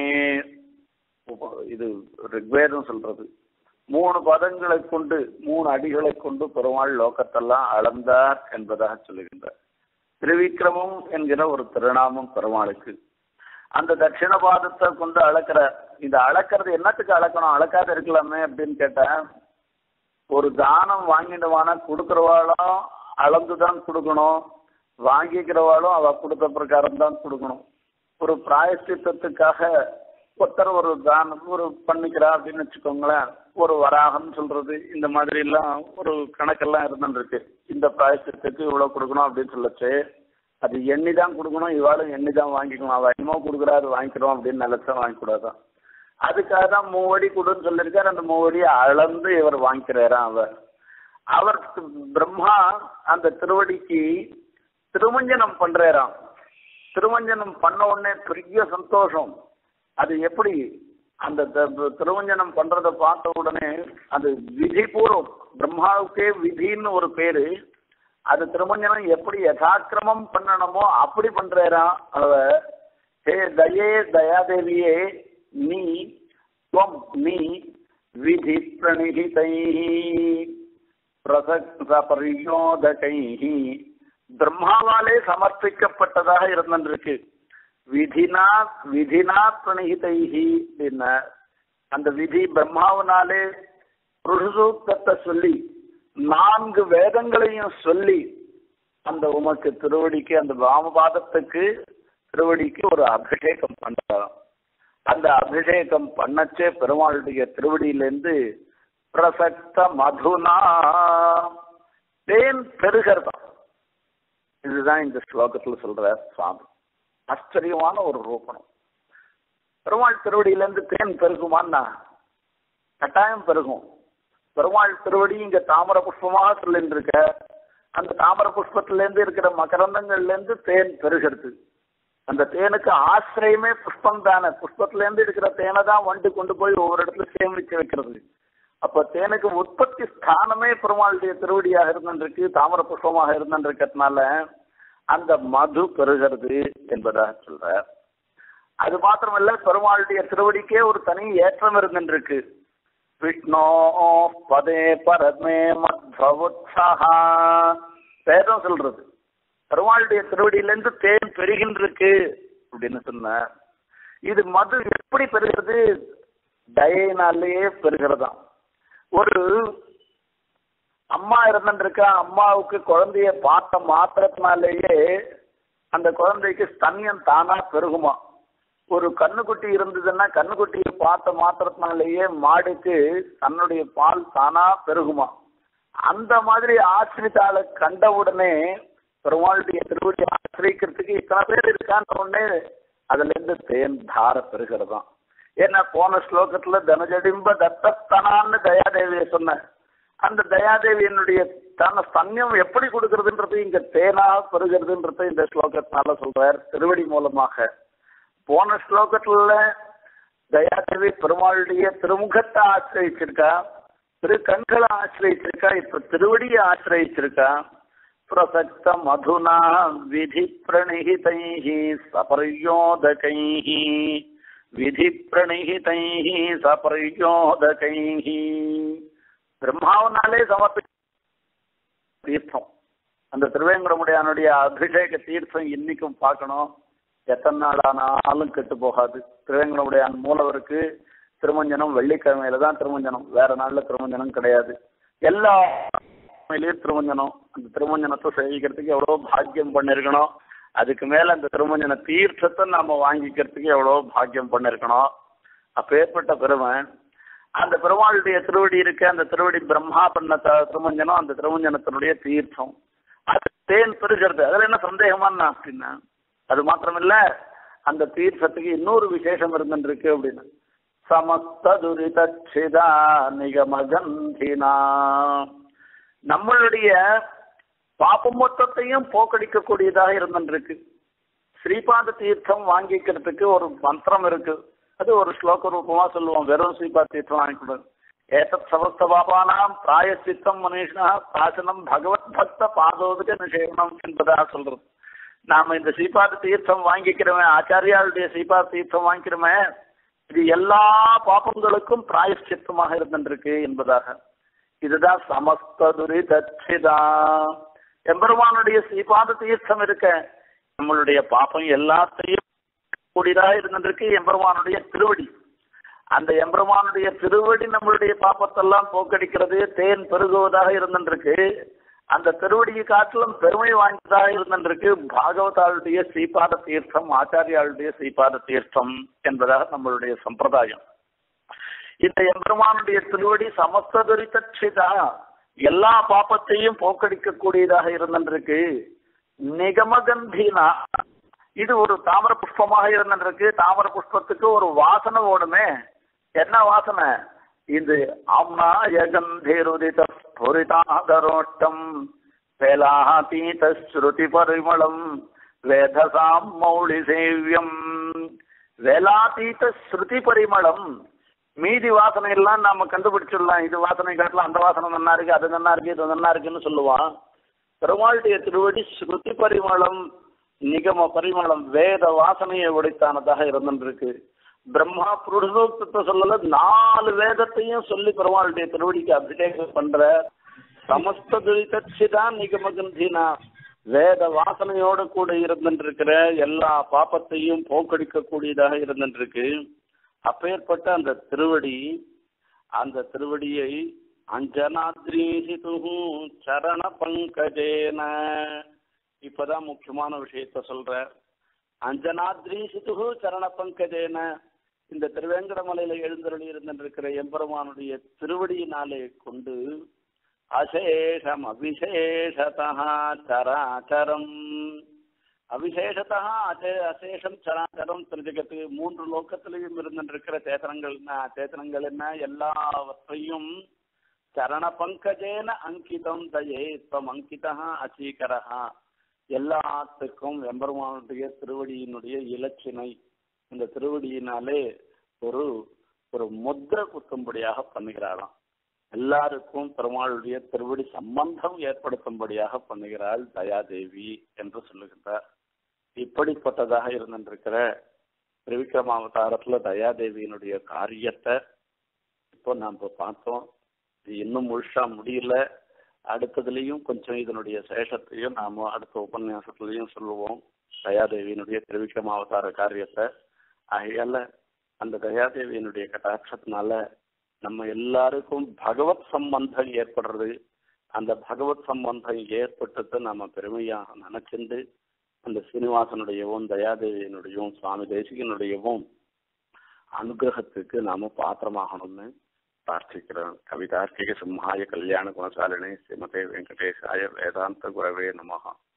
உப- இது ரிக்வேதம் சொல்றது மூணு பதங்களை கொண்டு மூணு அடிகளை கொண்டு பெருமாள் லோகத்தெல்லாம் அளந்தார் என்பதாக சொல்லுகின்றார் திருவிக்கிரமம் என்கிற ஒரு திருநாமம் பெருமாளுக்கு அந்த தட்சிண பாதத்தை கொண்டு அளக்கிற இந்த அளக்கிறது என்னத்துக்கு அளக்கணும் அளக்காத இருக்கலாமே அப்படின்னு கேட்டா ஒரு தானம் வாங்கிடுவானா கொடுக்குறவாளும் அளந்துதான் கொடுக்கணும் வாங்கிக்கிறவாளும் அவ கொடுத்த பிரகாரம் தான் கொடுக்கணும் ஒரு பிராயஷ்டித்தத்துக்காக ஒருத்தர் ஒரு தானம் ஒரு பண்ணிக்கிறா அப்படின்னு வச்சுக்கோங்களேன் ஒரு வராகம் சொல்றது இந்த மாதிரி எல்லாம் ஒரு கணக்கெல்லாம் இருந்துருக்கு இந்த பிராயஷ்டித்துக்கு இவ்வளவு கொடுக்கணும் அப்படின்னு சொல்லச்சு அது எண்ணி தான் கொடுக்கணும் இவாளும் எண்ணி தான் வாங்கிக்கணும் அவ என்னமோ கொடுக்குறா அது வாங்கிக்கிறோம் அப்படின்னு நிலச்சா வாங்கிக்கூடாதான் அதுக்காக தான் மூவடி கொடுன்னு சொல்லியிருக்காரு அந்த மூவடியை அளந்து இவர் வாங்கிக்கிறாராம் அவர் அவர் பிரம்மா அந்த திருவடிக்கு திருமஞ்சனம் பண்றாராம் திருமஞ்சனம் பண்ண உடனே பெரிய சந்தோஷம் அது எப்படி அந்த த- திருமஞ்சனம் பண்றத பார்த்த உடனே அது விதிபூர்வம் பிரம்மாவுக்கே விதின்னு ஒரு பேரு அது திருமஞ்சனம் எப்படி யதாக்கிரமம் பண்ணணுமோ அப்படி பண்றாராம் அவ ஹே தயே தயாதேவியே நீ துவம் நீ விதி பிரணிகிதை பிரசக்த பரியோதகை பிரம்மாவாலே சமர்ப்பிக்கப்பட்டதாக இருந்திருக்கு விதினா விதினா பிரணிகிதைஹி அப்படின்னா அந்த விதி பிரம்மாவனாலே புருஷசூக்தத்தை சொல்லி நான்கு வேதங்களையும் சொல்லி அந்த உமக்கு திருவடிக்கு அந்த வாமபாதத்துக்கு திருவடிக்கு ஒரு அபிஷேகம் பண்றாராம் அந்த அபிஷேகம் பண்ணச்சே பெருமாளுடைய திருவடியிலேருந்து பிரசக்த மதுனா தேன் பெருகிறதாம் இதுதான் இந்த ஸ்லோகத்துல சொல்ற சுவாமி ஆச்சரியமான ஒரு ரூபணம் பெருமாள் திருவடியிலேருந்து தேன் பெருகுமான்னா கட்டாயம் பெருகும் பெருமாள் திருவடி இங்க தாமர புஷ்பமாக சொல்லிட்டு இருக்க அந்த தாமர புஷ்பத்திலேருந்து இருக்கிற மகரந்தங்கள்ல இருந்து தேன் பெருகிறது அந்த தேனுக்கு ஆசிரியமே புஷ்பம் தானே புஷ்பத்துல இருந்து இருக்கிற தேனை தான் வண்டு கொண்டு போய் ஒவ்வொரு இடத்துல சேமிச்சு வைக்கிறது அப்ப தேனுக்கு உற்பத்தி ஸ்தானமே பெருமாளுடைய திருவடியாக இருந்திருக்கு தாமர புஷ்பமாக இருந்திருக்கிறதுனால அந்த மது பெறுகிறது என்பதாக சொல்றார் அது மாத்திரமல்ல பெருமாளுடைய திருவடிக்கே ஒரு தனி ஏற்றம் இருந்திருக்கு விஷ்ணோ பதே பரமே மத்வத்ஸஹா வேதம் சொல்றது பெருமாளுடைய திருவடியிலிருந்து தேன் பெருகின்றிருக்கு அப்படின்னு சொன்னார் இது மது எப்படி பெறுகிறது தயினாலேயே பெறுகிறதாம் ஒரு அம்மா இருந்துருக்கா அம்மாவுக்கு குழந்தைய பார்த்த மாத்திரத்தினாலேயே அந்த குழந்தைக்கு ஸ்தன்யம் தானா பெருகுமா ஒரு கண்ணுக்குட்டி இருந்ததுன்னா கண்ணுக்குட்டியை பார்த்த மாத்திரத்தினாலேயே மாடுக்கு தன்னுடைய பால் தானா பெருகுமா அந்த மாதிரி ஆசிரித்தால கண்ட உடனே பெருமாளுடைய திருவடி ஆசிரியக்கிறதுக்கு இத்தனை பேர் இருக்கான்ற உடனே அதுல இருந்து தேன் தார பெறுகிறதாம் ஏன்னா போன ஸ்லோகத்துல தனஜடிம்ப தத்தஸ்தனான்னு தயாதேவியை சொன்ன அந்த தயாதேவியினுடைய தன்னை ஸ்தன்யம் எப்படி கொடுக்கறதுன்றது இங்க தேனா பெறுகிறதுன்றது இந்த ஸ்லோகத்தினால சொல்றார் திருவடி மூலமாக போன ஸ்லோகத்துல தயாதேவி பெருமாளுடைய திருமுகத்தை ஆசிரியிச்சிருக்கா திரு கண்களை ஆசிரியிச்சிருக்கா இப்ப திருவடியை ஆசிரியிச்சிருக்கா பிரசக்த மதுனா விதி பிரணிகிதை சபரியோதகை விதி பிரணிகிதை சபரியோதகை பிரம்மாவனாலே சமர்ப்பி தீர்த்தம் அந்த திருவேங்கடமுடையானுடைய அபிஷேக தீர்த்தம் இன்னைக்கும் பார்க்கணும் எத்தனை நாள் ஆனாலும் கெட்டு போகாது திருவேங்கடமுடையான் மூலவருக்கு திருமஞ்சனம் வெள்ளிக்கிழமையில தான் திருமஞ்சனம் வேற நாள்ல திருமஞ்சனம் கிடையாது எல்லா கிழமையிலயும் திருமஞ்சனம் அந்த திருமஞ்சனத்தை சேவிக்கிறதுக்கு எவ்வளவு பாக்கியம் பண்ணிருக்கணும் அதுக்கு மேல அந்த திருமஞ்சன தீர்த்தத்தை நாம வாங்கிக்கிறதுக்கு எவ்வளவு பாக்கியம் பண்ணிருக்கணும் அப்பேற்பட்ட பெருமை அந்த பெருமாளுடைய திருவடி இருக்கு அந்த திருவடி பிரம்மா பண்ண த- திருமஞ்சனம் அந்த திருமஞ்சனத்தினுடைய தீர்த்தம் அது தேன் பெருகிறது அதுல என்ன சந்தேகமான அப்படின்னா அது மாத்திரமில்ல அந்த தீர்த்தத்துக்கு இன்னொரு விசேஷம் இருந்துருக்கு அப்படின்னு சமஸ்த துரிதா நிகமகந்தினா நம்மளுடைய பாப்ப மொத்தத்தையும் போக்கடிக்கக்கூடியதாக இருந்துருக்கு ஸ்ரீபாத தீர்த்தம் வாங்கிக்கிறதுக்கு ஒரு மந்திரம் இருக்கு அது ஒரு ஸ்லோக ரூபமா சொல்லுவோம் வெறும் ஸ்ரீபாத தீர்த்தம் வாங்கிக்கூடாது ஏதத் சமஸ்த பாபானாம் பிராயசித்தம் மனுஷனா பாசனம் பகவத் பக்த பாதோதக நிஷேவனம் என்பதாக சொல்றது நாம இந்த ஸ்ரீபாத தீர்த்தம் வாங்கிக்கிறவன் ஆச்சாரியாளுடைய ஸ்ரீபாத தீர்த்தம் வாங்கிக்கிறவன் இது எல்லா பாப்பங்களுக்கும் பிராயஷ்சித்தமாக இருந்திருக்கு என்பதாக இதுதான் சமஸ்த துரிதட்சிதா எம்பெருமானுடைய ஸ்ரீபாத தீர்த்தம் இருக்க நம்மளுடைய பாப்பம் எல்லாத்தையும் கூடியதா இருந்திருக்கு எம்பெருமானுடைய திருவடி அந்த எம்பெருமானுடைய திருவடி நம்மளுடைய பாப்பத்தெல்லாம் போக்கடிக்கிறது தேன் பெருகுவதாக இருந்திருக்கு அந்த திருவடியை காட்டிலும் பெருமை வாய்ந்ததாக இருந்திருக்கு பாகவதாளுடைய ஸ்ரீபாத தீர்த்தம் ஆச்சாரியாளுடைய ஸ்ரீபாத தீர்த்தம் என்பதாக நம்மளுடைய சம்பிரதாயம் இந்த எம்பெருமானுடைய திருவடி சமஸ்தரிதட்சிதா எல்லா பாப்பத்தையும் போக்கடிக்கக்கூடியதாக இருந்திருக்கு நிகமகந்தினா இது ஒரு தாமர புஷ்பமாக இருந்திருக்கு தாமர புஷ்பத்துக்கு ஒரு வாசனை ஓடுமே என்ன வாசனை இது அம்னாயகந்தேருதித ஸ்புரிதாதரோட்டம் வேலாதீத ஸ்ருதி பரிமளம் வேதசாம் மௌளி சேவியம் வேலாதீத ஸ்ருதி பரிமளம் மீதி வாசனை எல்லாம் நாம கண்டுபிடிச்சிடலாம் இது வாசனை காட்டலாம் அந்த வாசனை நன்னா இருக்கு அது நன்னா இருக்கு இது நன்னா இருக்குன்னு சொல்லுவான் பெருமாளுடைய திருவடி ஸ்ருதி பரிமளம் நிகம பரிமளம் வேத வாசனையை உடைத்தானதாக இருந்திருக்கு பிரம்மா புருஷோக்தத்தை சொல்லல நாலு வேதத்தையும் சொல்லி பெருமாளுடைய திருவடிக்கு அபிஷேகம் பண்ற சமஸ்த துரிதட்சிதான் நிகமகந்தினா வேத வாசனையோடு கூட இருந்திருக்கிற எல்லா பாப்பத்தையும் போக்கடிக்க கூடியதாக இருந்திருக்கு அப்பேற்பட்ட அந்த திருவடி அந்த திருவடியை அஞ்சனாத்ரீசிது சரண பங்கஜேன இப்பதான் முக்கியமான விஷயத்த சொல்ற அஞ்சனாத்ரீசிது சரண பங்கஜேன இந்த திருவேங்கடமலையில எழுந்தருளி இருந்திருக்கிற எம்பெருமானுடைய திருவடியினாலே கொண்டு அசேஷம் அவிசேஷதா சராச்சரம் அவிசேஷத்தா அசே அசேஷம் சராச்சரம் திருஜகத்து மூன்று லோக்கத்திலையும் இருந்திருக்கிற சேத்தனங்கள் என்ன சேத்தனங்கள் என்ன எல்லாவற்றையும் சரண பங்கஜேன அங்கிதம் தயே துவம் அங்கிதா அசீகரஹா எல்லாத்துக்கும் எம்பெருமானுடைய திருவடியினுடைய இலச்சினை இந்த திருவடியினாலே ஒரு ஒரு முத்திர குத்தும்படியாக பண்ணுகிறாளாம் எல்லாருக்கும் பெருமாளுடைய திருவடி சம்பந்தம் ஏற்படுத்தும்படியாக பண்ணுகிறாள் தயாதேவி என்று சொல்லுகின்றார் இப்படிப்பட்டதாக இருந்திருக்கிற திருவிக்ரமாவதாரத்துல தயாதேவியினுடைய காரியத்தை இப்போ நாம பார்த்தோம் இது இன்னும் முழுசா முடியல அடுத்ததுலயும் கொஞ்சம் இதனுடைய சேஷத்தையும் நாம அடுத்த உபன்யாசத்துலயும் சொல்லுவோம் தயாதேவியினுடைய திருவிக்ரமாவதார காரியத்தை ஆகையால அந்த தயாதேவியினுடைய கட்டாட்சத்தினால நம்ம எல்லாருக்கும் பகவத் சம்பந்தம் ஏற்படுறது அந்த பகவத் சம்பந்தம் ஏற்பட்டதை நம்ம பெருமையாக நினைச்சிருந்து அந்த சீனிவாசனுடையவும் தயாதேவியினுடையவும் சுவாமி தேசிகனுடையவும் அனுகிரகத்துக்கு நாம பாத்திரமாகணும்னு பிரார்த்திக்கிறோம் கவிதார்க்கிக சிம்ஹாய கல்யாண குணசாலினி ஸ்ரீமதே வெங்கடேசாய வேதாந்த குரவே நமகா